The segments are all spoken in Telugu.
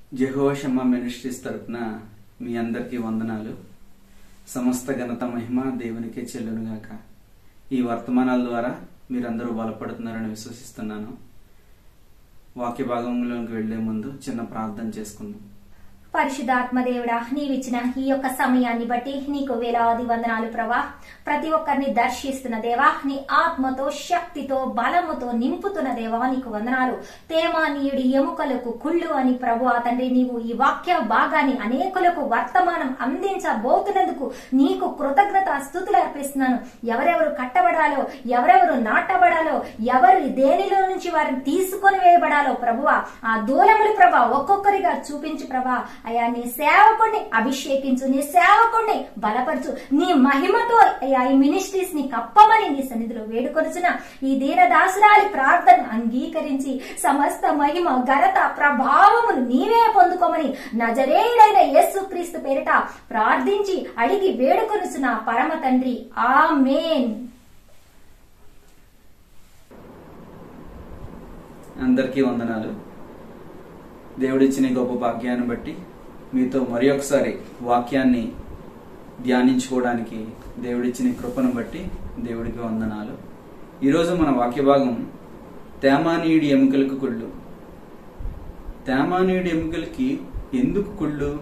జెహోషమ్మ మినిస్ట్రీస్ తరపున మీ అందరికీ వందనాలు సమస్త ఘనత మహిమ దేవునికే చెల్లునుగాక ఈ వర్తమానాల ద్వారా మీరందరూ బలపడుతున్నారని విశ్వసిస్తున్నాను వాక్య భాగంలోకి వెళ్లే ముందు చిన్న ప్రార్థన చేసుకుందాం పరిశుద్ధాత్మదేవుడా నీవిచ్చిన ఈ యొక్క సమయాన్ని బట్టి నీకు వేలాది వందనాలు ప్రభా ప్రతి ఒక్కరిని దర్శిస్తున్న దేవా నీ ఆత్మతో శక్తితో బలముతో నింపుతున్న దేవా నీకు వందనాలు తేమానీయుడి ఎముకలకు కుళ్ళు అని ప్రభు తండ్రి నీవు ఈ వాక్య భాగాన్ని అనేకులకు వర్తమానం అందించబోతున్నందుకు నీకు కృతజ్ఞత స్థుతులు అర్పిస్తున్నాను ఎవరెవరు కట్టబడాలో ఎవరెవరు నాటబడాలో ఎవరు దేనిలో నుంచి వారిని తీసుకొని వేయబడాలో ప్రభువా ఆ దూలములు ప్రభా ఒక్కొక్కరిగా చూపించు ప్రభా అయ్యా నీ సేవకుడిని అభిషేకించు నీ సేవకుడిని బలపరచు నీ మహిమతో అయ్యా ఈ మినిస్ట్రీస్ ని కప్పమని నీ సన్నిధిలో వేడుకొనుచున్న ఈ దీనదాసురాలి ప్రార్థన అంగీకరించి సమస్త మహిమ ఘనత ప్రభావమును నీవే పొందుకోమని నజరేయుడైన యేసు క్రీస్తు పేరిట ప్రార్థించి అడిగి వేడుకొనుచున్న పరమ తండ్రి ఆమేన్ అందరికీ వందనాలు దేవుడిచ్చిన ఈ గొప్ప భాగ్యాన్ని బట్టి మీతో మరి ఒకసారి వాక్యాన్ని ధ్యానించుకోవడానికి దేవుడిచ్చిన ఈ కృపను బట్టి దేవుడికి వందనాలు ఈరోజు మన వాక్య భాగం తేమానీయుడి ఎముకలకు కుళ్ళు తేమానీయుడి ఎముకలకి ఎందుకు కుళ్ళు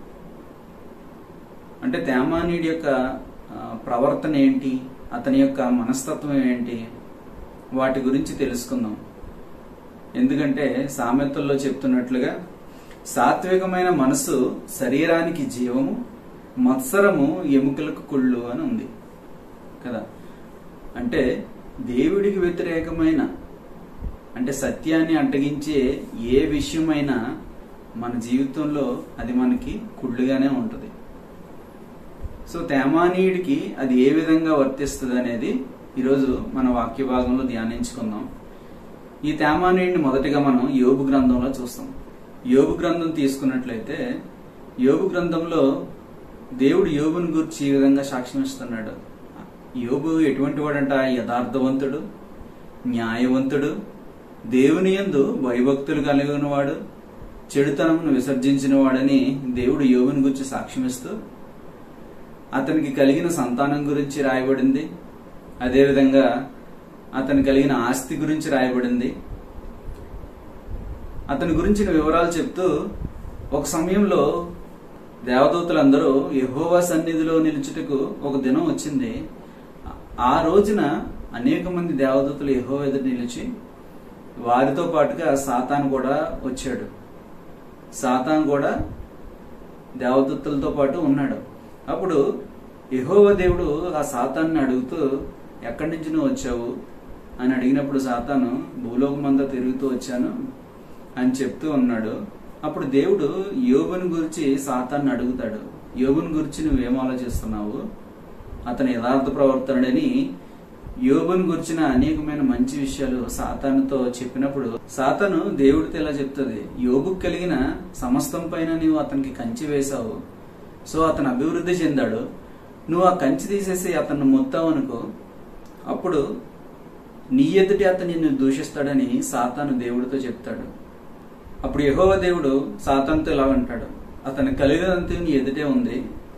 అంటే తేమానీయుడి యొక్క ఆ, ప్రవర్తన ఏంటి అతని యొక్క మనస్తత్వం ఏంటి వాటి గురించి తెలుసుకుందాం ఎందుకంటే సామెతల్లో చెప్తున్నట్లుగా సాత్వికమైన మనసు శరీరానికి జీవము మత్సరము ఎముకలకు కుళ్ళు అని ఉంది కదా అంటే దేవుడికి వ్యతిరేకమైన అంటే సత్యాన్ని అంటగించే ఏ విషయమైనా మన జీవితంలో అది మనకి కుళ్ళుగానే ఉంటుంది సో తేమానీయుడికి అది ఏ విధంగా వర్తిస్తుంది అనేది ఈరోజు మన వాక్య భాగంలో ధ్యానించుకుందాం ఈ తేమానీయుడిని మొదటిగా మనం యోగు గ్రంథంలో చూస్తాం యోగు గ్రంథం తీసుకున్నట్లయితే యోగు గ్రంథంలో దేవుడు యోగుని గురించి ఈ విధంగా సాక్ష్యం ఇస్తున్నాడు యోగు ఎటువంటి వాడంట యథార్థవంతుడు న్యాయవంతుడు దేవుని యందు భయభక్తులు కలిగిన వాడు చెడుతనమును విసర్జించిన వాడని దేవుడు యోగుని గురించి సాక్ష్యమిస్తూ అతనికి కలిగిన సంతానం గురించి రాయబడింది అదేవిధంగా అతను కలిగిన ఆస్తి గురించి రాయబడింది అతని గురించిన వివరాలు చెప్తూ ఒక సమయంలో దేవదూతలందరూ యెహోవా సన్నిధిలో నిలుచుటకు ఒక దినం వచ్చింది ఆ రోజున అనేక మంది దేవదూతలు యెహోవా ఎదురు నిలిచి వారితో పాటుగా సాతాను కూడా వచ్చాడు సాతాన్ కూడా దేవదూతలతో పాటు ఉన్నాడు అప్పుడు యెహోవ దేవుడు ఆ సాతాన్ని అడుగుతూ ఎక్కడి నుంచి నువ్వు వచ్చావు అని అడిగినప్పుడు సాతాను భూలోకమంతా తిరుగుతూ వచ్చాను అని చెప్తూ ఉన్నాడు అప్పుడు దేవుడు యోగుని గురించి సాతాన్ని అడుగుతాడు యోగుని గురించి నువ్వేం ఆలోచిస్తున్నావు అతను యథార్థ ప్రవర్తనుడని యోగుని గురించిన అనేకమైన మంచి విషయాలు సాతానుతో చెప్పినప్పుడు సాతాను దేవుడితో ఇలా చెప్తుంది యోగుకు కలిగిన సమస్తం పైన నీవు అతనికి కంచి వేశావు సో అతను అభివృద్ధి చెందాడు నువ్వు ఆ కంచి తీసేసి అతన్ని మొత్తావు అనుకో అప్పుడు నీ ఎదుటి అతను నిన్ను దూషిస్తాడని సాతాను దేవుడితో చెప్తాడు అప్పుడు యెహోవా దేవుడు సాతానుతో ఇలా అంటాడు అతను కలిగినంత నీ ఎదుటే ఉంది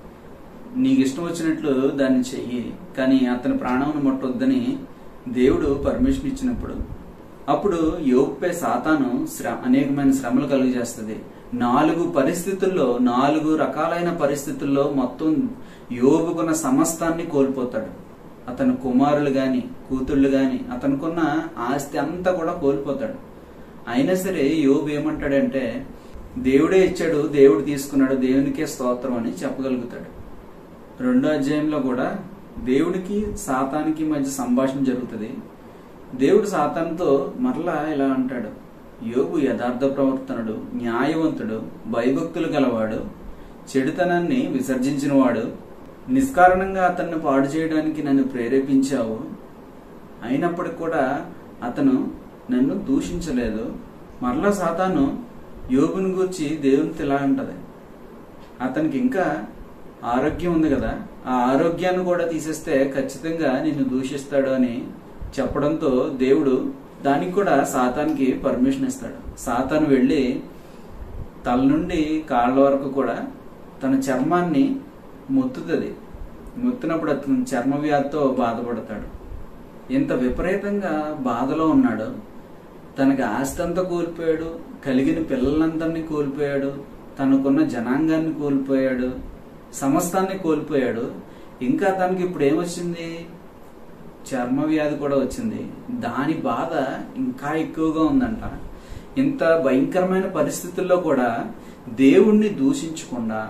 నీకు ఇష్టం వచ్చినట్లు దాన్ని చెయ్యి కానీ అతని ప్రాణం ముట్టొద్దని దేవుడు పర్మిషన్ ఇచ్చినప్పుడు అప్పుడు యోగుపై సాతాను శ్ర అనేకమైన శ్రమలు కలుగజేస్తుంది నాలుగు పరిస్థితుల్లో నాలుగు రకాలైన పరిస్థితుల్లో మొత్తం యోగుకున్న సమస్తాన్ని కోల్పోతాడు అతని కుమారులు గాని కూతుళ్ళు గాని అతనుకున్న ఆస్తి అంతా కూడా కోల్పోతాడు అయినా సరే యోబు ఏమంటాడంటే దేవుడే ఇచ్చాడు దేవుడు తీసుకున్నాడు దేవునికే స్తోత్రం అని చెప్పగలుగుతాడు రెండో అధ్యాయంలో కూడా దేవుడికి సాతానికి మధ్య సంభాషణ జరుగుతుంది దేవుడు సాతానుతో మరలా ఇలా అంటాడు యోగు యథార్థ ప్రవర్తనుడు న్యాయవంతుడు భయభక్తులు గలవాడు చెడుతనాన్ని విసర్జించినవాడు నిష్కారణంగా అతన్ని పాడు చేయడానికి నన్ను ప్రేరేపించావు అయినప్పటికి కూడా అతను నన్ను దూషించలేదు మరలా సాతాను యోగుని గురించి దేవునితో ఇలా అంటది అతనికి ఇంకా ఆరోగ్యం ఉంది కదా ఆ ఆరోగ్యాన్ని కూడా తీసేస్తే ఖచ్చితంగా నిన్ను దూషిస్తాడు అని చెప్పడంతో దేవుడు దానికి కూడా సాతానికి పర్మిషన్ ఇస్తాడు సాతాను వెళ్ళి తల నుండి కాళ్ళ వరకు కూడా తన చర్మాన్ని మొత్తుతుంది మొత్తినప్పుడు అతను చర్మ వ్యాధితో బాధపడతాడు ఇంత విపరీతంగా బాధలో ఉన్నాడు తనకి ఆస్తి అంతా కోల్పోయాడు కలిగిన పిల్లలందరినీ కోల్పోయాడు తనకున్న జనాంగాన్ని కోల్పోయాడు సమస్తాన్ని కోల్పోయాడు ఇంకా తనకి ఇప్పుడు ఏమొచ్చింది చర్మ వ్యాధి కూడా వచ్చింది దాని బాధ ఇంకా ఎక్కువగా ఉందంట ఇంత భయంకరమైన పరిస్థితుల్లో కూడా దేవుణ్ణి దూషించకుండా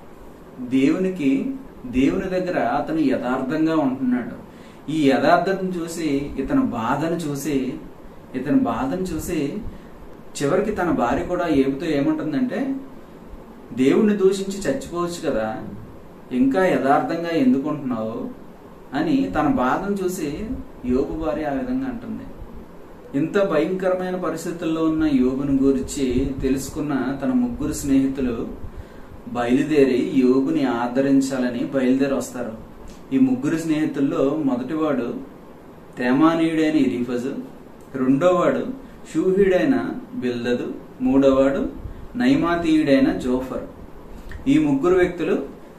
దేవునికి దేవుని దగ్గర అతను యథార్థంగా ఉంటున్నాడు ఈ యథార్థతను చూసి ఇతని బాధను చూసి ఇతని బాధను చూసి చివరికి తన భార్య కూడా ఏమితో ఏమంటుందంటే దేవుణ్ణి దూషించి చచ్చిపోవచ్చు కదా ఇంకా యథార్థంగా ఎందుకుంటున్నావు అని తన బాధను చూసి యోగు భార్య ఆ విధంగా అంటుంది ఇంత భయంకరమైన పరిస్థితుల్లో ఉన్న యోగుని గురించి తెలుసుకున్న తన ముగ్గురు స్నేహితులు బయలుదేరి యోగుని ఆదరించాలని బయలుదేరి వస్తారు ఈ ముగ్గురు స్నేహితుల్లో మొదటివాడు తేమానీయుడైన ఇరీఫజు రెండోవాడు షూహీడైన బిల్దదు మూడోవాడు నైమాతీయుడైన జోఫర్ ఈ ముగ్గురు వ్యక్తులు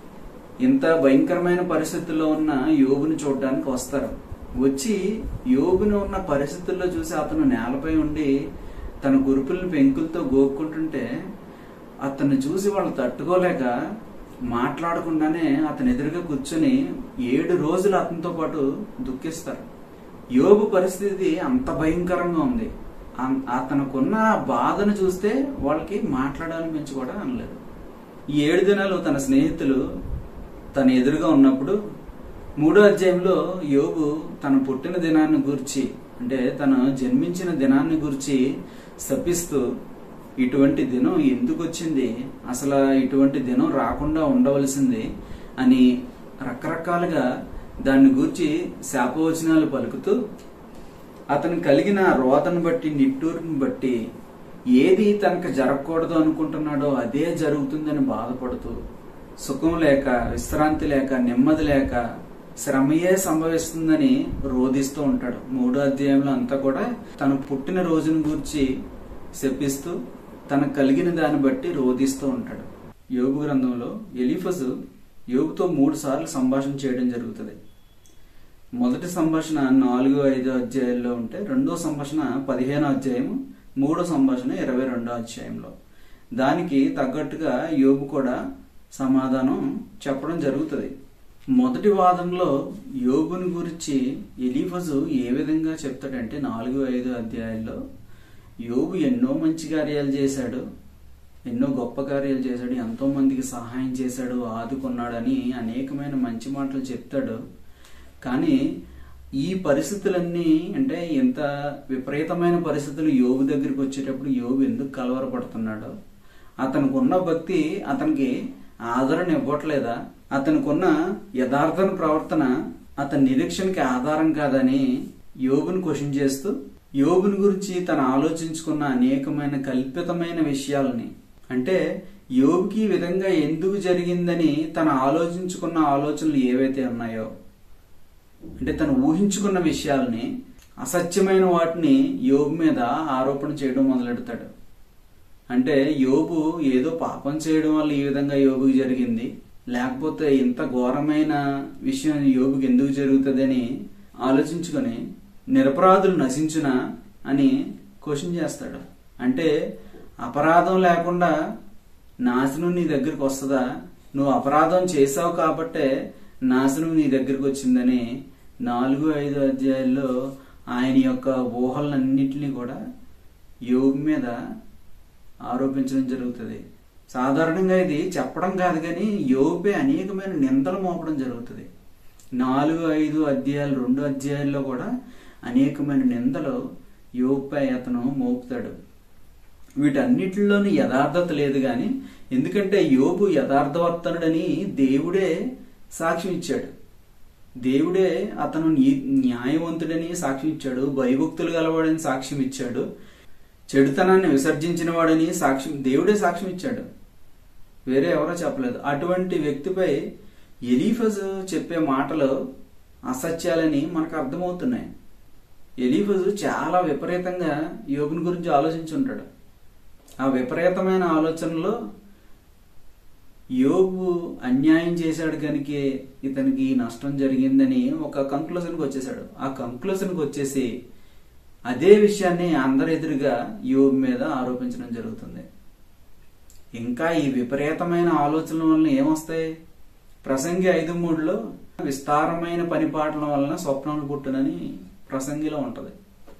ఇంత భయంకరమైన పరిస్థితుల్లో ఉన్న యోగుని చూడడానికి వస్తారు వచ్చి యోగుని ఉన్న పరిస్థితుల్లో చూసి అతను నేలపై ఉండి తన గురుపుల్ని పెంకులతో గోక్కుంటుంటే అతన్ని చూసి వాళ్ళు తట్టుకోలేక మాట్లాడకుండానే అతని ఎదురుగా కూర్చొని ఏడు రోజులు అతనితో పాటు దుఃఖిస్తారు యోగు పరిస్థితి అంత భయంకరంగా ఉంది అన్- అతనుకున్న బాధను చూస్తే వాళ్ళకి మాట్లాడాలనిపించి కూడా అనలేదు ఈ ఏడు దినాలు తన స్నేహితులు తన ఎదురుగా ఉన్నప్పుడు మూడో అధ్యాయంలో యోగు తన పుట్టిన దినాన్ని గురించి అంటే తను జన్మించిన దినాన్ని గురించి శపిస్తూ ఇటువంటి దినం ఎందుకు వచ్చింది అసలు ఇటువంటి దినం రాకుండా ఉండవలసింది అని రకరకాలుగా దాన్ని గురించి శాపవచనాలు పలుకుతూ అతను కలిగిన రోతను బట్టి నిట్టూరుని బట్టి ఏది తనకు జరగకూడదు అనుకుంటున్నాడో అదే జరుగుతుందని బాధపడుతూ సుఖం లేక విశ్రాంతి లేక నెమ్మది లేక శ్రమయే సంభవిస్తుందని రోధిస్తూ ఉంటాడు మూడో అధ్యాయంలో అంతా కూడా తను పుట్టిన రోజును గురించి శపిస్తూ తనకు కలిగిన దాన్ని బట్టి రోధిస్తూ ఉంటాడు యోగు గ్రంథంలో ఎలిఫజు యోగుతో మూడు సార్లు సంభాషణ చేయడం జరుగుతుంది మొదటి సంభాషణ నాలుగు ఐదు అధ్యాయాల్లో ఉంటే రెండో సంభాషణ పదిహేనో అధ్యాయము మూడో సంభాషణ ఇరవై రెండో అధ్యాయంలో దానికి తగ్గట్టుగా యోగు కూడా సమాధానం చెప్పడం జరుగుతుంది మొదటి వాదనలో యోగుని గురించి ఎలీఫజు ఏ విధంగా చెప్తాడంటే నాలుగు ఐదు అధ్యాయాల్లో యోగు ఎన్నో మంచి కార్యాలు చేశాడు ఎన్నో గొప్ప కార్యాలు చేశాడు ఎంతో మందికి సహాయం చేశాడు ఆదుకున్నాడని అనేకమైన మంచి మాటలు చెప్తాడు కానీ ఈ పరిస్థితులన్నీ అంటే ఎంత విపరీతమైన పరిస్థితులు యోగు దగ్గరికి వచ్చేటప్పుడు యోగు ఎందుకు కలవరపడుతున్నాడో అతనికి ఉన్న భక్తి అతనికి ఆదరణ ఇవ్వట్లేదా అతనికున్న యథార్థన ప్రవర్తన అతని నిరీక్షణకి ఆధారం కాదని యోగుని క్వశ్చన్ చేస్తూ యోగుని గురించి తను ఆలోచించుకున్న అనేకమైన కల్పితమైన విషయాలని అంటే యోగుకి ఈ విధంగా ఎందుకు జరిగిందని తను ఆలోచించుకున్న ఆలోచనలు ఏవైతే ఉన్నాయో అంటే తను ఊహించుకున్న విషయాల్ని అసత్యమైన వాటిని యోబు మీద ఆరోపణ చేయడం మొదలెడతాడు అంటే యోబు ఏదో పాపం చేయడం వల్ల ఈ విధంగా యోబుకి జరిగింది లేకపోతే ఇంత ఘోరమైన విషయం యోబుకి ఎందుకు జరుగుతుందని ఆలోచించుకొని నిరపరాధులు నశించునా అని క్వశ్చన్ చేస్తాడు అంటే అపరాధం లేకుండా నాశనం నీ దగ్గరికి వస్తుందా నువ్వు అపరాధం చేసావు కాబట్టే నాశనం నీ దగ్గరికి వచ్చిందని నాలుగు ఐదు అధ్యాయాల్లో ఆయన యొక్క ఊహలన్నింటినీ కూడా యోగు మీద ఆరోపించడం జరుగుతుంది సాధారణంగా ఇది చెప్పడం కాదు కానీ యోగుపై అనేకమైన నిందలు మోపడం జరుగుతుంది నాలుగు ఐదు అధ్యాయాలు రెండు అధ్యాయాల్లో కూడా అనేకమైన నిందలు యోగుపై అతను మోపుతాడు వీటన్నిటిలోని యథార్థత లేదు కానీ ఎందుకంటే యోబు యథార్థవర్తనుడని దేవుడే సాక్ష్యం ఇచ్చాడు దేవుడే అతను నీ- న్యాయవంతుడని సాక్ష్యం ఇచ్చాడు భయభక్తులు గలవాడని సాక్ష్యం ఇచ్చాడు చెడుతనాన్ని విసర్జించిన వాడని సాక్ష్యం దేవుడే సాక్ష్యం ఇచ్చాడు వేరే ఎవరో చెప్పలేదు అటువంటి వ్యక్తిపై ఎలీఫజ్ చెప్పే మాటలు అసత్యాలని మనకు అర్థమవుతున్నాయి ఎలీఫజు చాలా విపరీతంగా యోగుని గురించి ఆలోచించి ఉంటాడు ఆ విపరీతమైన ఆలోచనలో యోబు అన్యాయం చేశాడు కనుక ఇతనికి ఈ నష్టం జరిగిందని ఒక కంక్లూజన్కి వచ్చేసాడు ఆ కంక్లూజన్కి వచ్చేసి అదే విషయాన్ని అందరి ఎదురుగా యోబు మీద ఆరోపించడం జరుగుతుంది ఇంకా ఈ విపరీతమైన ఆలోచనల వలన ఏమొస్తాయి ప్రసంగి ఐదు మూడులో విస్తారమైన పనిపాటల వలన స్వప్నాలు పుట్టునని ప్రసంగిలో ఉంటది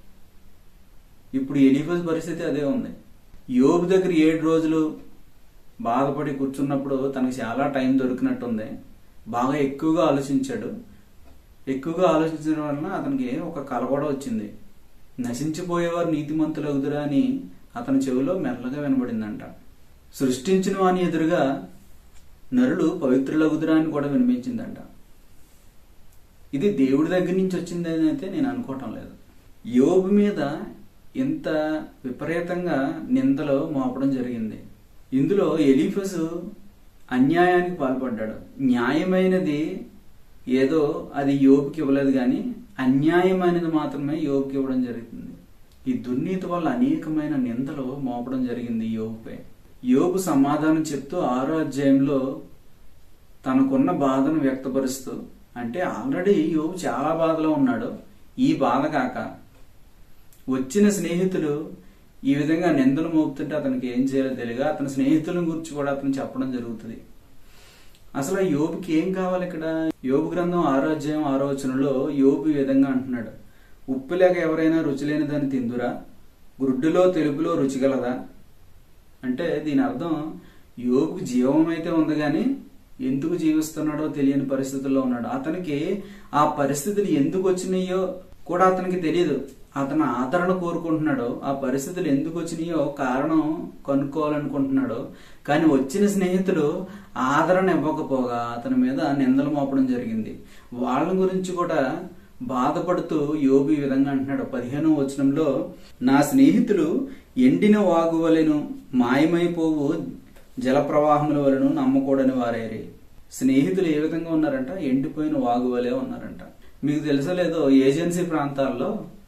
ఇప్పుడు ఎలిఫజ్ పరిస్థితి అదే ఉంది యోబు దగ్గర ఏడు రోజులు బాధపడి కూర్చున్నప్పుడు తనకి చాలా టైం దొరికినట్టుంది బాగా ఎక్కువగా ఆలోచించాడు ఎక్కువగా ఆలోచించడం వలన అతనికి ఒక కల కూడా వచ్చింది నశించిపోయేవారు నీతిమంతులు అవుదురా అని అతని చెవిలో మెల్లగా వినబడిందంట సృష్టించిన వాని ఎదురుగా నరుడు పవిత్రులగుదురా అని కూడా వినిపించిందంట ఇది దేవుడి దగ్గర నుంచి వచ్చిందని అయితే నేను అనుకోవటం లేదు యోబు మీద ఇంత విపరీతంగా నిందలు మోపడం జరిగింది ఇందులో ఎలీఫస్ అన్యాయానికి పాల్పడ్డాడు న్యాయమైనది ఏదో అది యోబుకి ఇవ్వలేదు కానీ అన్యాయమైనది మాత్రమే యోబుకి ఇవ్వడం జరుగుతుంది ఈ దుర్నీతి వల్ల అనేకమైన నిందలు మోపడం జరిగింది యోబుపై యోబు సమాధానం చెప్తూ ఆరో అధ్యాయంలో తనకున్న బాధను వ్యక్తపరుస్తూ అంటే ఆల్రెడీ యోబు చాలా బాధలో ఉన్నాడు ఈ బాధ కాక వచ్చిన స్నేహితులు ఈ విధంగా నిందలు మోపుతుంటే అతనికి ఏం చేయాలో తెలియక అతని స్నేహితుల గురించి కూడా అతను చెప్పడం జరుగుతుంది అసలు ఆ యోబుకి ఏం కావాలి ఇక్కడ యోబు గ్రంథం ఆరో అధ్యాయం ఆరో వచనంలో యోబు ఈ విధంగా అంటున్నాడు ఉప్పు లేక ఎవరైనా రుచి లేని దాన్ని తిందురా గుడ్డులో తెలుపులో రుచి గలదా అంటే దీని అర్థం యోబుకు జీవం అయితే ఉంది కానీ ఎందుకు జీవిస్తున్నాడో తెలియని పరిస్థితుల్లో ఉన్నాడు అతనికి ఆ పరిస్థితులు ఎందుకు వచ్చినాయో కూడా అతనికి తెలియదు అతను ఆదరణ కోరుకుంటున్నాడు ఆ పరిస్థితులు ఎందుకు వచ్చినాయో కారణం కనుక్కోవాలనుకుంటున్నాడు కానీ వచ్చిన స్నేహితులు ఆదరణ ఇవ్వకపోగా అతని మీద నిందలు మోపడం జరిగింది వాళ్ళ గురించి కూడా బాధపడుతూ యోబు ఈ విధంగా అంటున్నాడు పదిహేనో వచనంలో నా స్నేహితులు ఎండిన వాగు వలెను మాయమైపోవు జల ప్రవాహముల వలన నమ్మకూడని వారేరి స్నేహితులు ఏ విధంగా ఉన్నారంట ఎండిపోయిన వాగు వలె ఉన్నారంట మీకు తెలుసో లేదో ఏజెన్సీ ప్రాంతాల్లో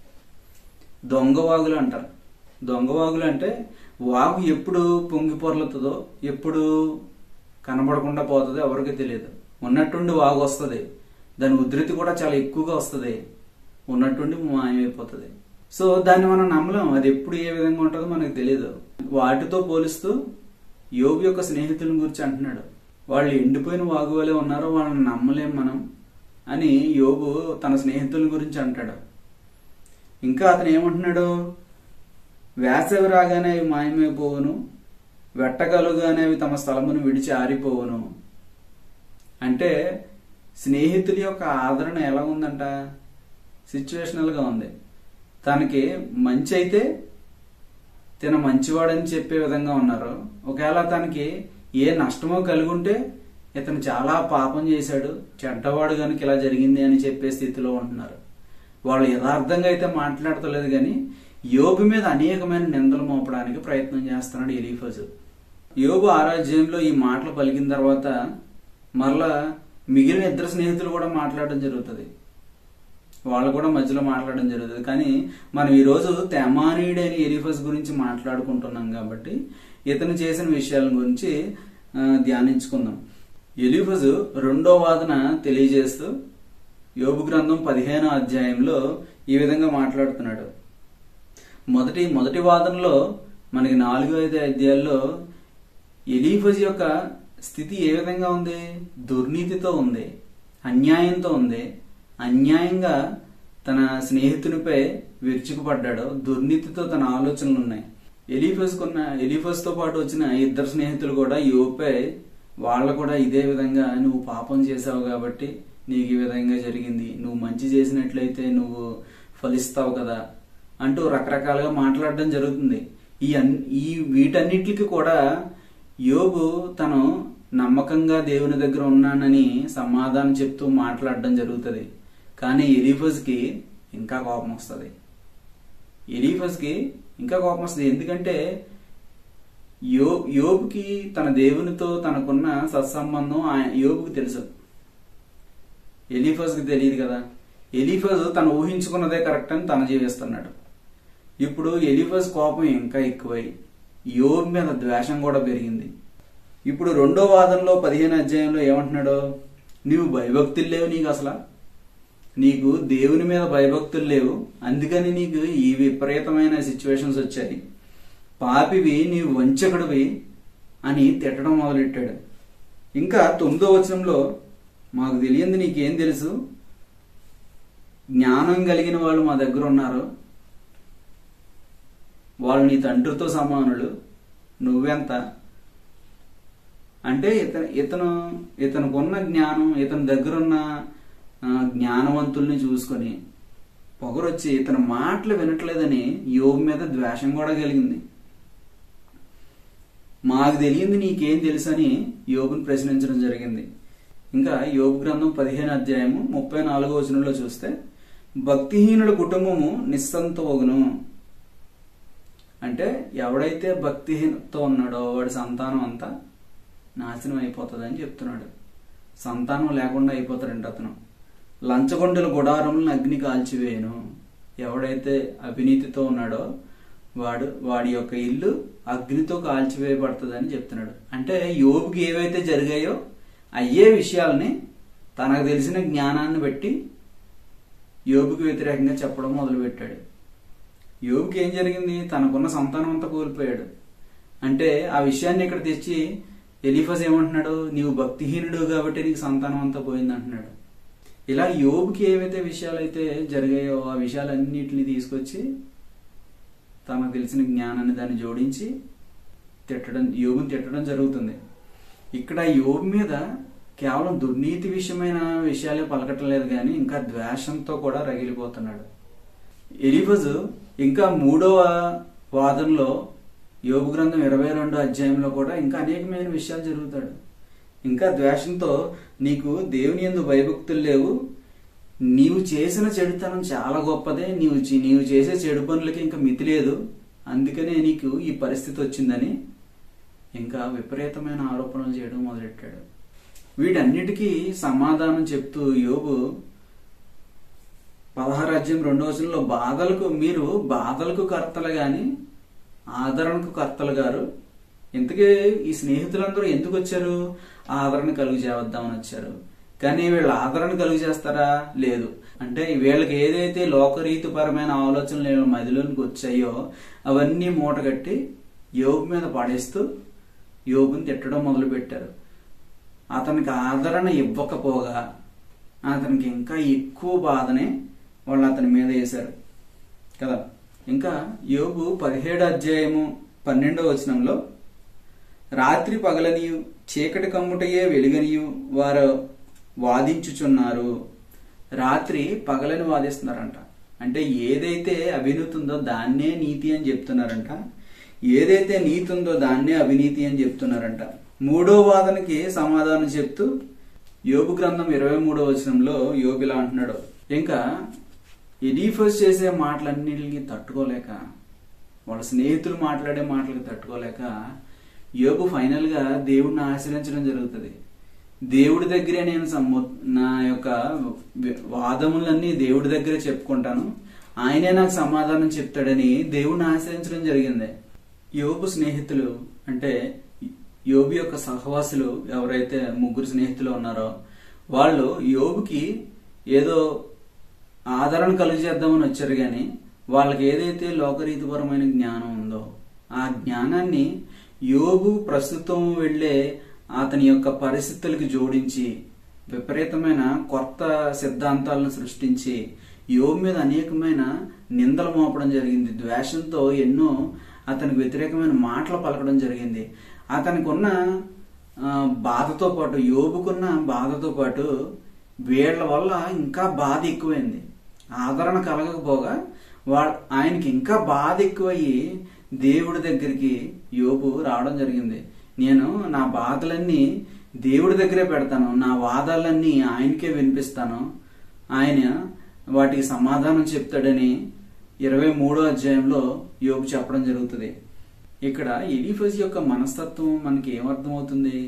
దొంగ వాగులు అంటారు దొంగ వాగులు అంటే వాగు ఎప్పుడు పొంగి పొర్లుతుందో ఎప్పుడు కనబడకుండా పోతుందో ఎవరికి తెలియదు ఉన్నట్టుండి వాగు వస్తుంది దాని ఉధృతి కూడా చాలా ఎక్కువగా వస్తుంది ఉన్నట్టుండి మాయమైపోతుంది సో దాన్ని మనం నమ్మలేం అది ఎప్పుడు ఏ విధంగా ఉంటుందో మనకు తెలియదు వాటితో పోలిస్తూ యోబు యొక్క స్నేహితుల గురించి అంటున్నాడు వాళ్ళు ఎండిపోయిన వాగు వలె ఉన్నారో వాళ్ళని నమ్మలేం మనం అని యోబు తన స్నేహితుల గురించి అంటాడు ఇంకా అతను ఏమంటున్నాడు వేసవి రాగానే అవి మాయమైపోవును వెట్టగలుగానే అవి తమ స్థలమును విడిచి ఆరిపోవును అంటే స్నేహితుల యొక్క ఆదరణ ఎలా ఉందంట సిచ్యువేషనల్ గా ఉంది తనకి మంచి అయితే తిన మంచివాడని చెప్పే విధంగా ఉన్నారు ఒకవేళ తనకి ఏ నష్టమో కలిగి ఉంటే ఇతను చాలా పాపం చేశాడు చెడ్డవాడు కనుక ఇలా జరిగింది అని చెప్పే స్థితిలో ఉంటున్నారు వాళ్ళు యథార్థంగా అయితే మాట్లాడతలేదు కానీ యోబు మీద అనేకమైన నిందలు మోపడానికి ప్రయత్నం చేస్తున్నాడు ఎలీఫజ్ యోబు ఆరాధ్యంలో ఈ మాటలు పలికిన తర్వాత మరలా మిగిలిన ఇద్దరు స్నేహితులు కూడా మాట్లాడడం జరుగుతుంది వాళ్ళు కూడా మధ్యలో మాట్లాడడం జరుగుతుంది కానీ మనం ఈరోజు తెమానీయుడైన ఎలిఫస్ గురించి మాట్లాడుకుంటున్నాం కాబట్టి ఇతను చేసిన విషయాల గురించి ఆ, ధ్యానించుకుందాం ఎలిఫజు రెండో వాదన తెలియజేస్తూ యోబు గ్రంథం పదిహేనో అధ్యాయంలో ఈ విధంగా మాట్లాడుతున్నాడు మొదటి మొదటి వాదనలో మనకి నాలుగో ఐదు అధ్యాయాల్లో ఎలీఫజ్ యొక్క స్థితి ఏ విధంగా ఉంది దుర్నీతితో ఉంది అన్యాయంతో ఉంది అన్యాయంగా తన స్నేహితునిపై విరుచుకుపడ్డాడు దుర్నీతితో తన ఆలోచనలు ఉన్నాయి ఎలీఫస్ కొన్న ఎలీఫస్ తో పాటు వచ్చిన ఇద్దరు స్నేహితులు కూడా యోపై వాళ్ళ కూడా ఇదే విధంగా నువ్వు పాపం చేసావు కాబట్టి నీకు ఈ విధంగా జరిగింది నువ్వు మంచి చేసినట్లయితే నువ్వు ఫలిస్తావు కదా అంటూ రకరకాలుగా మాట్లాడడం జరుగుతుంది ఈ అన్- ఈ వీటన్నిటికి కూడా యోబు తను నమ్మకంగా దేవుని దగ్గర ఉన్నానని సమాధానం చెప్తూ మాట్లాడడం జరుగుతుంది కానీ ఎలీఫజ్ కి ఇంకా కోపం వస్తుంది ఎలీఫజ్ కి ఇంకా కోపం వస్తుంది ఎందుకంటే యో యోబుకి తన దేవునితో తనకున్న సత్సంబంధం ఆయన యోబుకి తెలుసు ఎలీఫజ్ కి తెలియదు కదా ఎలీఫజ్ తను ఊహించుకున్నదే కరెక్ట్ అని తను జీవిస్తున్నాడు ఇప్పుడు ఎలిఫస్ కోపం ఇంకా ఎక్కువై యోబు మీద ద్వేషం కూడా పెరిగింది ఇప్పుడు రెండో వాదంలో పదిహేను అధ్యాయంలో ఏమంటున్నాడు నీవు భయభక్తులు లేవు నీకు అసలు నీకు దేవుని మీద భయభక్తులు లేవు అందుకని నీకు ఈ విపరీతమైన సిచ్యువేషన్స్ వచ్చాయి పాపివి నీవు వంచకుడివి అని తిట్టడం మొదలెట్టాడు ఇంకా తొమ్మిదో వచనంలో మాకు తెలియంది నీకేం తెలుసు జ్ఞానం కలిగిన వాళ్ళు మా దగ్గర ఉన్నారు వాళ్ళు నీ తండ్రితో సమానులు నువ్వెంత అంటే ఇతను ఇతను ఇతనుకున్న జ్ఞానం ఇతని దగ్గరున్న ఆ, జ్ఞానవంతుల్ని చూసుకొని పొగరొచ్చి ఇతని మాటలు వినట్లేదని యోబు మీద ద్వేషం కూడా కలిగింది మాకు తెలియంది నీకేం తెలుసని యోబుని ప్రశ్నించడం జరిగింది ఇంకా యోబు గ్రంథం పదిహేను అధ్యాయము ముప్పై నాలుగో వచనంలో చూస్తే భక్తిహీనుల కుటుంబము నిస్సంతోగును అంటే ఎవడైతే భక్తిహీనతో ఉన్నాడో వాడి సంతానం అంతా నాశనం అయిపోతుందని చెప్తున్నాడు సంతానం లేకుండా అయిపోతాడంట అతను లంచగొండల గుడారములను అగ్ని కాల్చివేయను ఎవడైతే అవినీతితో ఉన్నాడో వాడు వాడి యొక్క ఇల్లు అగ్నితో కాల్చివేయబడుతుందని చెప్తున్నాడు అంటే యోబుకి ఏవైతే జరిగాయో అయ్యే విషయాల్ని తనకు తెలిసిన జ్ఞానాన్ని బట్టి యోబుకి వ్యతిరేకంగా చెప్పడం మొదలుపెట్టాడు యోబుకి ఏం జరిగింది తనకున్న సంతానం అంతా కోల్పోయాడు అంటే ఆ విషయాన్ని ఇక్కడ తెచ్చి ఎలిఫస్ ఏమంటున్నాడు నీవు భక్తిహీనుడు కాబట్టి నీకు సంతానం అంతా పోయింది అంటున్నాడు ఇలా యోబుకి ఏవైతే విషయాలు అయితే జరిగాయో ఆ విషయాలన్నిటిని తీసుకొచ్చి తనకు తెలిసిన జ్ఞానాన్ని దాన్ని జోడించి తిట్టడం యోగుని తిట్టడం జరుగుతుంది ఇక్కడ యోబు మీద కేవలం దుర్నీతి విషయమైన విషయాలే పలకట్లేదు కానీ ఇంకా ద్వేషంతో కూడా రగిలిపోతున్నాడు ఎలిఫజు ఇంకా మూడవ వాదంలో యోగు గ్రంథం ఇరవై రెండో అధ్యాయంలో కూడా ఇంకా అనేకమైన విషయాలు జరుగుతాడు ఇంకా ద్వేషంతో నీకు దేవుని ఎందు భయభక్తులు లేవు నీవు చేసిన చెడుతనం చాలా గొప్పదే నీవు చే- నీవు చేసే చెడు పనులకి ఇంకా మితి లేదు అందుకనే నీకు ఈ పరిస్థితి వచ్చిందని ఇంకా విపరీతమైన ఆరోపణలు చేయడం మొదలెట్టాడు వీటన్నిటికీ సమాధానం చెప్తూ యోగు పదహారాజ్యం రెండో వచనంలో బాధలకు మీరు బాధలకు కర్తలు గాని ఆదరణకు కర్తలు గారు ఇంతకీ ఈ స్నేహితులందరూ ఎందుకు వచ్చారు ఆదరణ కలుగు చేద్దామని వచ్చారు కానీ వీళ్ళు ఆదరణ కలుగు చేస్తారా లేదు అంటే వీళ్ళకి ఏదైతే లోకరీతిపరమైన ఆలోచనలు వీళ్ళ మదిలోనికి వచ్చాయో అవన్నీ మూటగట్టి యోగు మీద పడేస్తూ యోగుని తిట్టడం మొదలు పెట్టారు అతనికి ఆదరణ ఇవ్వకపోగా అతనికి ఇంకా ఎక్కువ బాధనే వాళ్ళు అతని మీద వేశారు కదా ఇంకా యోగు పదిహేడు అధ్యాయము పన్నెండో వచనంలో రాత్రి పగలనియు చీకటి కమ్ముటయే వెలుగనియు వారు వాదించుచున్నారు రాత్రి పగలని వాదిస్తున్నారంట అంటే ఏదైతే అవినీతి ఉందో దాన్నే నీతి అని చెప్తున్నారంట ఏదైతే నీతి ఉందో దాన్నే అవినీతి అని చెప్తున్నారంట మూడో వాదనకి సమాధానం చెప్తూ యోగు గ్రంథం ఇరవై మూడో వచనంలో యోగు ఇలా అంటున్నాడు ఇంకా ఎడీఫస్ చేసే మాటలన్నిటికి తట్టుకోలేక వాళ్ళ స్నేహితులు మాట్లాడే మాటలకు తట్టుకోలేక యోగు ఫైనల్ గా దేవుడిని ఆశ్రయించడం జరుగుతుంది దేవుడి దగ్గరే నేను సమ్ము- నా యొక్క వాదములన్నీ దేవుడి దగ్గరే చెప్పుకుంటాను ఆయనే నాకు సమాధానం చెప్తాడని దేవుడిని ఆశ్రయించడం జరిగింది యోబు స్నేహితులు అంటే యోబు యొక్క సహవాసులు ఎవరైతే ముగ్గురు స్నేహితులు ఉన్నారో వాళ్ళు యోబుకి ఏదో ఆదరణ కలుగజేద్దామని వచ్చారు కానీ వాళ్ళకి ఏదైతే లోకరీతిపరమైన జ్ఞానం ఉందో ఆ జ్ఞానాన్ని యోబు ప్రస్తుతం వెళ్ళే అతని యొక్క పరిస్థితులకి జోడించి విపరీతమైన కొత్త సిద్ధాంతాలను సృష్టించి యోబు మీద అనేకమైన నిందలు మోపడం జరిగింది ద్వేషంతో ఎన్నో అతనికి వ్యతిరేకమైన మాటలు పలకడం జరిగింది అతనికి ఉన్న ఆ, బాధతో పాటు యోబుకున్న బాధతో పాటు వీళ్ళ వల్ల ఇంకా బాధ ఎక్కువైంది ఆదరణ కలగకపోగా వా ఆయనకి ఇంకా బాధ ఎక్కువయ్యి దేవుడి దగ్గరికి యోబు రావడం జరిగింది నేను నా బాధలన్నీ దేవుడి దగ్గరే పెడతాను నా వాదాలన్నీ ఆయనకే వినిపిస్తాను ఆయన వాటికి సమాధానం చెప్తాడని ఇరవై మూడో అధ్యాయంలో యోబు చెప్పడం జరుగుతుంది ఇక్కడ ఎలిఫజ్ యొక్క మనస్తత్వం మనకి ఏమర్థమవుతుంది